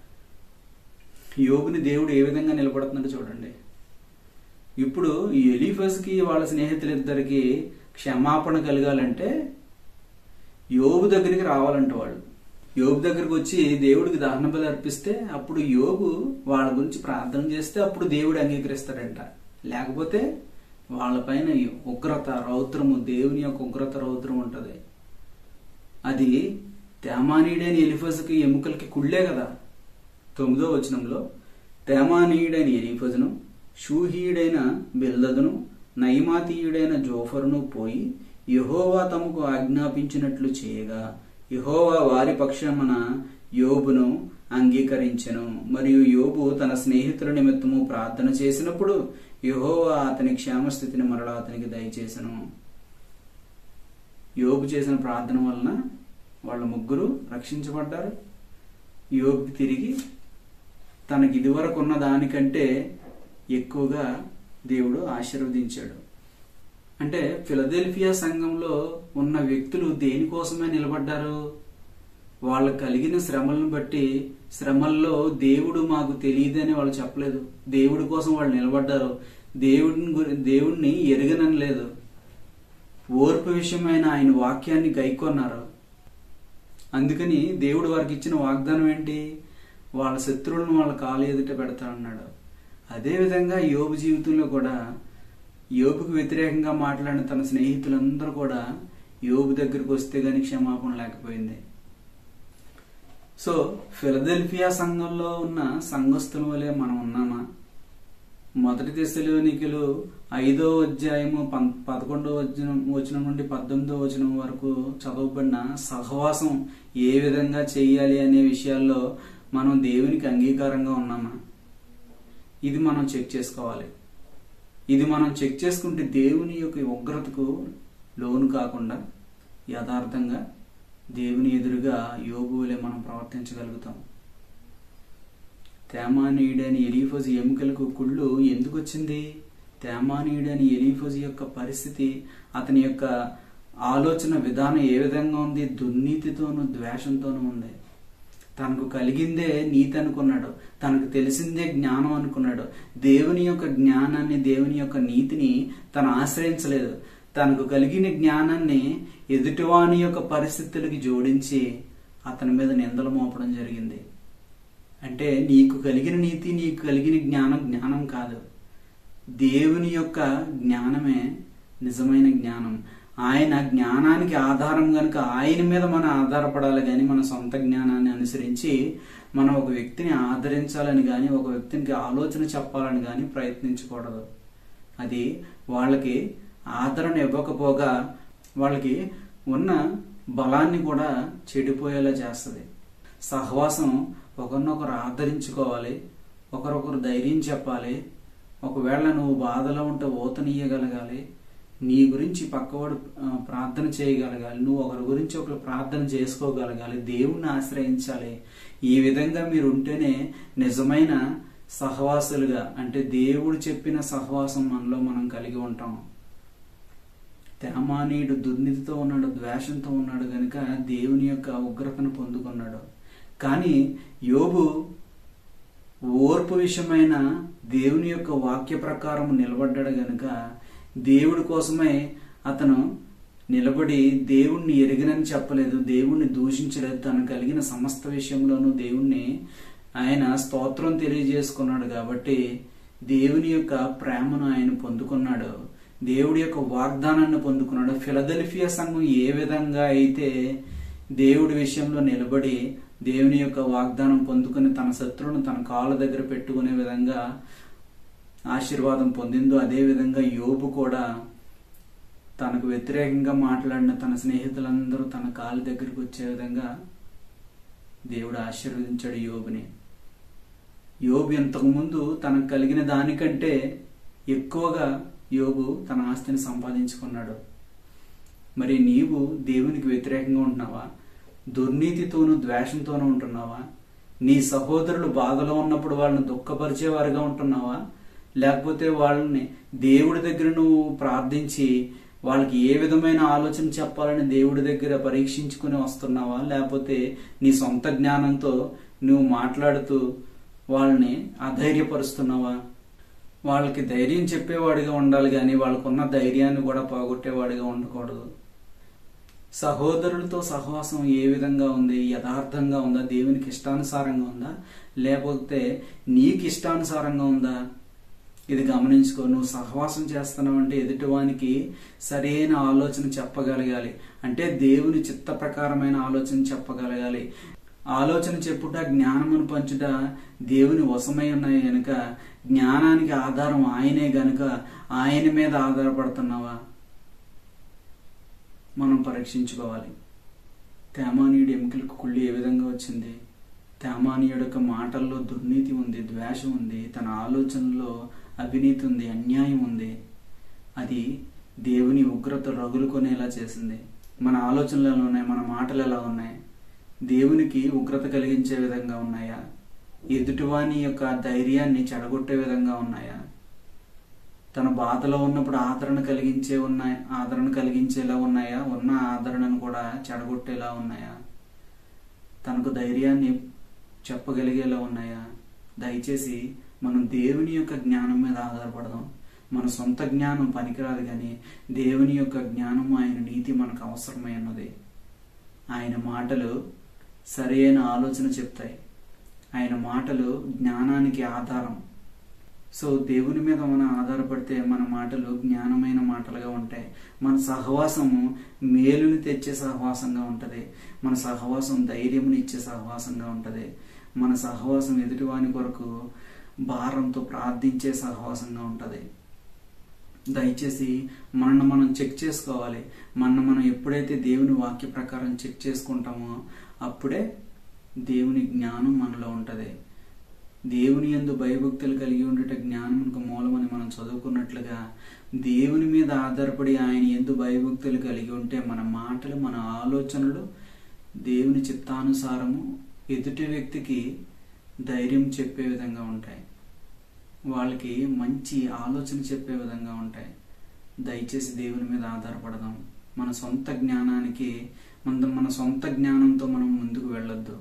యోగుని దేవుడు ఏ విధంగా నిలబడుతున్నాడో చూడండి ఇప్పుడు ఈ ఎలీఫస్కి వాళ్ళ స్నేహితులిద్దరికి క్షమాపణ కలగాలంటే యోబు దగ్గరికి రావాలంట వాళ్ళు యోబు దగ్గరికి వచ్చి దేవుడికి దహన బలి అర్పిస్తే అప్పుడు యోబు వాళ్ళ గురించి ప్రార్థన చేస్తే అప్పుడు దేవుడు అంగీకరిస్తాడంట లేకపోతే వాళ్ళపైన ఉగ్రత రౌద్రము దేవుని యొక్క ఉగ్రత రౌద్రం ఉంటది అది తేమానీయుడైన ఎలిఫజుకి ఎముకలకి కుళ్ళే కదా తొమ్మిదో వచనంలో తేమానీయుడైన ఎలిఫజును షూహీయుడైన బిల్దదును నైమాతీయుడైన జోఫరును పోయి యహోవా తమకు ఆజ్ఞాపించినట్లు చేయగా యహోవా వారి పక్షమున యోబును అంగీకరించెను మరియు యోబు తన స్నేహితుల నిమిత్తము ప్రార్థన చేసినప్పుడు యహోవా అతని క్షేమస్థితిని మరలా అతనికి దయచేసను యోబు చేసిన ప్రార్థన వలన వాళ్ళ ముగ్గురు రక్షించబడ్డారు యోబుకి తిరిగి తనకి ఇదివరకు ఉన్న దానికంటే ఎక్కువగా దేవుడు ఆశీర్వదించాడు అంటే ఫిలదెల్ఫియా సంఘంలో ఉన్న వ్యక్తులు దేనికోసమే నిలబడ్డారు వాళ్ళకు కలిగిన శ్రమలను బట్టి శ్రమల్లో దేవుడు మాకు తెలియదని వాళ్ళు చెప్పలేదు దేవుడి కోసం వాళ్ళు నిలబడ్డారు దేవుడిని గురి దేవుడిని ఎరగనలేదు ఓర్పు విషయమైన ఆయన వాక్యాన్ని గైకొన్నారు అందుకని దేవుడు వారికి ఇచ్చిన వాగ్దానం ఏంటి వాళ్ళ శత్రువులను వాళ్ళ కాలు ఎదుట పెడతాడన్నాడు అదేవిధంగా యోబు జీవితంలో కూడా యోబుకు వ్యతిరేకంగా మాట్లాడిన తన స్నేహితులందరూ కూడా యోబు దగ్గరికి వస్తే గాని క్షమాపణ లేకపోయింది సో ఫిలదెల్ఫియా సంఘంలో ఉన్న సంఘస్థుల వలె మనం ఉన్నామా మొదటి దశలోనికలు ఐదో అధ్యాయము పం- పదకొండో వచనం వచనం నుండి పద్దెనిమిదో వచనం వరకు చదవబడిన సహవాసం ఏ విధంగా చేయాలి అనే విషయాల్లో మనం దేవునికి అంగీకారంగా ఉన్నామా ఇది మనం చెక్ చేసుకోవాలి ఇది మనం చెక్ చేసుకుంటే దేవుని యొక్క ఉగ్రతకు లోను కాకుండా యథార్థంగా దేవుని ఎదురుగా యోగువులే మనం ప్రవర్తించగలుగుతాం తేమానీయుడని ఎలీఫోజు ఎముకలకు కుళ్ళు ఎందుకు వచ్చింది తేమానీయుడని ఎలీఫోజు యొక్క పరిస్థితి అతని యొక్క ఆలోచన విధానం ఏ విధంగా ఉంది దుర్నీతితోనూ ద్వేషంతోనూ ఉంది తనకు కలిగిందే నీతి అనుకున్నాడు తనకు తెలిసిందే జ్ఞానం అనుకున్నాడు దేవుని యొక్క జ్ఞానాన్ని దేవుని యొక్క నీతిని తను ఆశ్రయించలేదు తనకు కలిగిన జ్ఞానాన్ని ఎదుటివాని యొక్క పరిస్థితులకి జోడించి అతని మీద నిందలు మోపడం జరిగింది అంటే నీకు కలిగిన నీతి నీకు కలిగిన జ్ఞానం జ్ఞానం కాదు దేవుని యొక్క జ్ఞానమే నిజమైన జ్ఞానం ఆయన జ్ఞానానికి ఆధారం గనుక ఆయన మీద మనం ఆధారపడాలి కానీ మన సొంత జ్ఞానాన్ని అనుసరించి మనం ఒక వ్యక్తిని ఆదరించాలని కానీ ఒక వ్యక్తికి ఆలోచన చెప్పాలని కానీ ప్రయత్నించకూడదు అది వాళ్ళకి ఆదరణ ఇవ్వకపోగా వాళ్ళకి ఉన్న బలాన్ని కూడా చెడిపోయేలా చేస్తుంది సహవాసం ఒకరినొకరు ఆదరించుకోవాలి ఒకరొకరు ధైర్యం చెప్పాలి ఒకవేళ నువ్వు బాధలో ఉంటే ఊతనీయగలగాలి నీ గురించి పక్కవాడు ఆ, ప్రార్థన చేయగలగాలి నువ్వు ఒకరి గురించి ఒకరు ప్రార్థన చేసుకోగలగాలి దేవుణ్ణి ఆశ్రయించాలి ఈ విధంగా మీరు ఉంటేనే నిజమైన సహవాసులుగా అంటే దేవుడు చెప్పిన సహవాసం మనలో మనం కలిగి ఉంటాం తేమానీయుడు దుర్నీతితో ఉన్నాడు ద్వేషంతో ఉన్నాడు గనుక దేవుని యొక్క ఉగ్రతను పొందుకున్నాడు కానీ యోబు ఓర్పు విషయమైన దేవుని యొక్క వాక్య ప్రకారం నిలబడ్డాడు గనుక దేవుడి కోసమే అతను నిలబడి దేవుణ్ణి ఎరిగినని చెప్పలేదు దేవుణ్ణి దూషించలేదు తను కలిగిన సమస్త విషయంలోనూ దేవుణ్ణి ఆయన స్తోత్రం తెలియజేసుకున్నాడు కాబట్టి దేవుని యొక్క ప్రేమను ఆయన పొందుకున్నాడు దేవుడి యొక్క వాగ్దానాన్ని పొందుకున్నాడు ఫిలదెల్ఫియా సంఘం ఏ విధంగా అయితే దేవుడి విషయంలో నిలబడి దేవుని యొక్క వాగ్దానం పొందుకుని తన శత్రువును తన కాళ్ళ దగ్గర పెట్టుకునే విధంగా ఆశీర్వాదం పొందిందో అదే విధంగా యోబు కూడా తనకు వ్యతిరేకంగా మాట్లాడిన తన స్నేహితులందరూ తన కాళ్ళ దగ్గరికి వచ్చే విధంగా దేవుడు ఆశీర్వదించాడు యోబుని యోబు ఇంతకుముందు తనకు కలిగిన దానికంటే ఎక్కువగా యోబు తన ఆస్తిని సంపాదించుకున్నాడు మరి నీవు దేవునికి వ్యతిరేకంగా ఉంటున్నావా దుర్నీతితోనూ ద్వేషంతోనూ ఉంటున్నావా నీ సహోదరులు బాధలో ఉన్నప్పుడు వాళ్ళని దుఃఖపరిచేవారుగా ఉంటున్నావా లేకపోతే వాళ్ళని దేవుడి దగ్గర నువ్వు ప్రార్థించి వాళ్ళకి ఏ విధమైన ఆలోచన చెప్పాలని దేవుడి దగ్గర పరీక్షించుకుని వస్తున్నావా లేకపోతే నీ సొంత జ్ఞానంతో నువ్వు మాట్లాడుతూ వాళ్ళని అధైర్యపరుస్తున్నావా వాళ్ళకి ధైర్యం చెప్పేవాడిగా ఉండాలి కానీ వాళ్ళకున్న ధైర్యాన్ని కూడా పోగొట్టేవాడిగా ఉండకూడదు సహోదరులతో సహవాసం ఏ విధంగా ఉంది యథార్థంగా ఉందా దేవునికి ఇష్టానుసారంగా ఉందా లేకపోతే నీకు ఇష్టానుసారంగా ఉందా ఇది గమనించుకో నువ్వు సహవాసం చేస్తున్నావు అంటే ఎదుటివానికి సరైన ఆలోచన చెప్పగలగాలి అంటే దేవుని చిత్త ప్రకారమైన ఆలోచన చెప్పగలగాలి ఆలోచన చెప్పుట జ్ఞానమును పంచుట దేవుని వశమై ఉన్నాయి గనుక జ్ఞానానికి ఆధారం ఆయనే గనుక ఆయన మీద ఆధారపడుతున్నావా మనం పరీక్షించుకోవాలి తేమానీయుడు ఎముకలకు కుళ్ళి ఏ విధంగా వచ్చింది తేమానీయుడు యొక్క మాటల్లో దుర్నీతి ఉంది ద్వేషం ఉంది తన ఆలోచనలో అవినీతి ఉంది అన్యాయం ఉంది అది దేవుని ఉగ్రత రగులుకొనేలా చేసింది మన ఆలోచనలు ఎలా ఉన్నాయి మన మాటలు ఎలా ఉన్నాయి దేవునికి ఉగ్రత కలిగించే విధంగా ఉన్నాయా ఎదుటివాని యొక్క ధైర్యాన్ని చెడగొట్టే విధంగా ఉన్నాయా తన బాధలో ఉన్నప్పుడు ఆదరణ కలిగించే ఉన్నాయి ఆదరణ కలిగించేలా ఉన్నాయా ఉన్న ఆదరణను కూడా చెడగొట్టేలా ఉన్నాయా తనకు ధైర్యాన్ని చెప్పగలిగేలా ఉన్నాయా దయచేసి మనం దేవుని యొక్క జ్ఞానం మీద ఆధారపడదాం మన సొంత జ్ఞానం పనికిరాదు కానీ దేవుని యొక్క జ్ఞానం ఆయన నీతి మనకు అవసరమై ఉన్నది ఆయన మాటలు సరైన ఆలోచన చెప్తాయి ఆయన మాటలు జ్ఞానానికి ఆధారం సో దేవుని మీద మనం ఆధారపడితే మన మాటలు జ్ఞానమైన మాటలుగా ఉంటాయి మన సహవాసము మేలుని తెచ్చే సహవాసంగా ఉంటది మన సహవాసం ధైర్యముని ఇచ్చే సహవాసంగా ఉంటది మన సహవాసం ఎదుటివాని కొరకు భారంతో ప్రార్థించే సహవాసంగా ఉంటది దయచేసి మనల్ని మనం చెక్ చేసుకోవాలి మన మనం ఎప్పుడైతే దేవుని వాక్య ప్రకారం చెక్ చేసుకుంటామో అప్పుడే దేవుని జ్ఞానం మనలో ఉంటది దేవుని యందు భయభక్తులు కలిగి ఉండేట జ్ఞానమునకు మూలమని మనం చదువుకున్నట్లుగా దేవుని మీద ఆధారపడి ఆయన ఎందు భయభక్తులు కలిగి ఉంటే మన మాటలు మన ఆలోచనలు దేవుని చిత్తానుసారము ఎదుటి వ్యక్తికి ధైర్యం చెప్పే విధంగా ఉంటాయి వాళ్ళకి మంచి ఆలోచన చెప్పే విధంగా ఉంటాయి దయచేసి దేవుని మీద ఆధారపడదాం మన సొంత జ్ఞానానికి మన మన సొంత జ్ఞానంతో మనం ముందుకు వెళ్ళొద్దు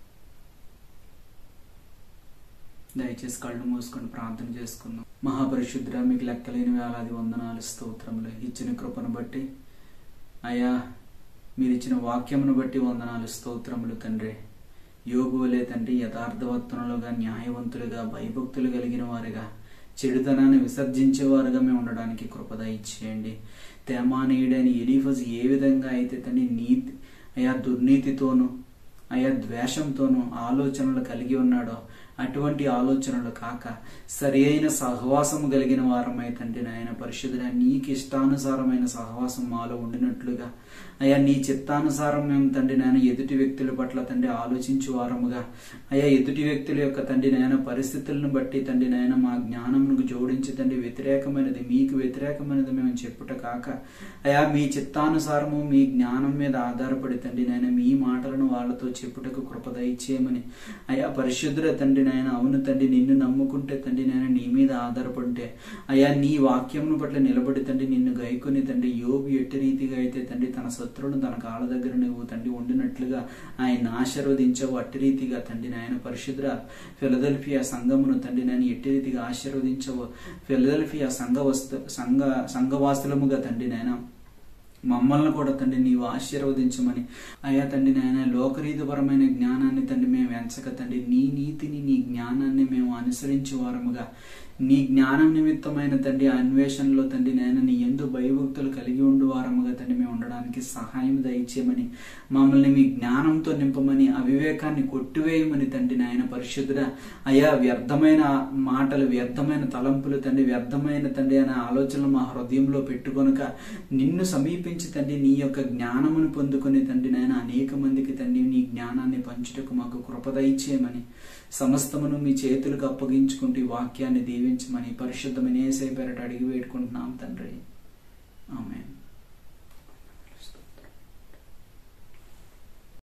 దయచేసి కళ్ళు మూసుకొని ప్రార్థన చేసుకుందాం మహాపరిశుద్ర మీకు లెక్కలేని వేలాది వందనాలు స్తోత్రములు ఇచ్చిన కృపను బట్టి అయా మీరు ఇచ్చిన వాక్యమును బట్టి వందనాలు స్తోత్రములు తండ్రి యోగు వలే తండ్రి యథార్థవర్తనలుగా న్యాయవంతులుగా భయభక్తులు కలిగిన వారుగా చెడుతనాన్ని విసర్జించేవారుగా మేము ఉండడానికి కృపద ఇచ్చేయండి తేమానీయుడని ఎలీఫజ్ ఏ విధంగా అయితే తండ్రి నీతి అయా దుర్నీతితోనూ అయా ద్వేషంతోనూ ఆలోచనలు కలిగి ఉన్నాడో అటువంటి ఆలోచనలు కాక సరి అయిన సహవాసము కలిగిన వారమై తండ్రి నాయన పరిశుద్ధుడ నీకు ఇష్టానుసారమైన సహవాసం మాలో ఉండినట్లుగా అయా నీ చిత్తానుసారం మేము తండ్రి నాయన ఎదుటి వ్యక్తుల పట్ల తండ్రి ఆలోచించు వారముగా అయా ఎదుటి వ్యక్తుల యొక్క తండ్రి నాయన పరిస్థితులను బట్టి తండ్రి నాయన మా జ్ఞానమునకు జోడించి తండ్రి వ్యతిరేకమైనది మీకు వ్యతిరేకమైనది మేము చెప్పుట కాక అయా మీ చిత్తానుసారము మీ జ్ఞానం మీద ఆధారపడి తండ్రి నాయన మీ మాటలను వాళ్ళతో చెప్పుటకు కృపద ఇచ్చేయమని అయా పరిశుద్ధుల తండ్రి నాయన అవును తండ్రి నిన్ను నమ్ముకుంటే తండ్రి నాయన నీ మీద ఆధారపడితే అయ్యా నీ వాక్యమును పట్ల నిలబడి తండ్రి నిన్ను గైకొని తండ్రి యోబు ఎట్టి రీతిగా అయితే తండ్రి తన శత్రువును తన కాళ్ళ దగ్గర నువ్వు తండ్రి ఉండినట్లుగా ఆయన ఆశీర్వదించవు అట్టి రీతిగా తండ్రి నాయన పరిశుద్ర ఫిలదెల్ఫియా సంఘమును తండ్రి నాయన ఎట్టి రీతిగా ఆశీర్వదించవు ఫిలదెల్ఫియా సంఘ వస్తు సంఘ సంఘవాసులముగా తండ్రి నాయన మమ్మల్ని కూడా తండ్రి నీవు ఆశీర్వదించమని అయ్యా తండ్రి నాయన లోకరీతిపరమైన జ్ఞానాన్ని తండ్రి మేము ఎంచక తండ్రి నీ నీతిని నీ జ్ఞానాన్ని మేము అనుసరించే వారముగా నీ జ్ఞానం నిమిత్తమైన తండ్రి అన్వేషణలో తండ్రి నాయన నీ ఎందు భయభక్తులు కలిగి ఉండు వారముగా తండ్రి మేము ఉండడానికి సహాయం దయచేయమని మమ్మల్ని మీ జ్ఞానంతో నింపమని అవివేకాన్ని కొట్టివేయమని తండ్రి నాయన పరిశుద్ధుడ అయ్యా వ్యర్థమైన మాటలు వ్యర్థమైన తలంపులు తండ్రి వ్యర్థమైన తండ్రి అనే ఆలోచనలు మా హృదయంలో పెట్టుకొనక నిన్ను సమీపించి తండ్రి నీ యొక్క జ్ఞానమును పొందుకొని తండ్రి నాయన అనేక మందికి తండ్రి నీ జ్ఞానాన్ని పంచుటకు మాకు కృప దయచేయమని సమస్తమును మీ చేతులకు అప్పగించుకుంటూ ఈ వాక్యాన్ని దీవించమని పరిశుద్ధమైన ఏసై పేరట అడిగి వేడుకుంటున్నాం తండ్రి ఆమెన్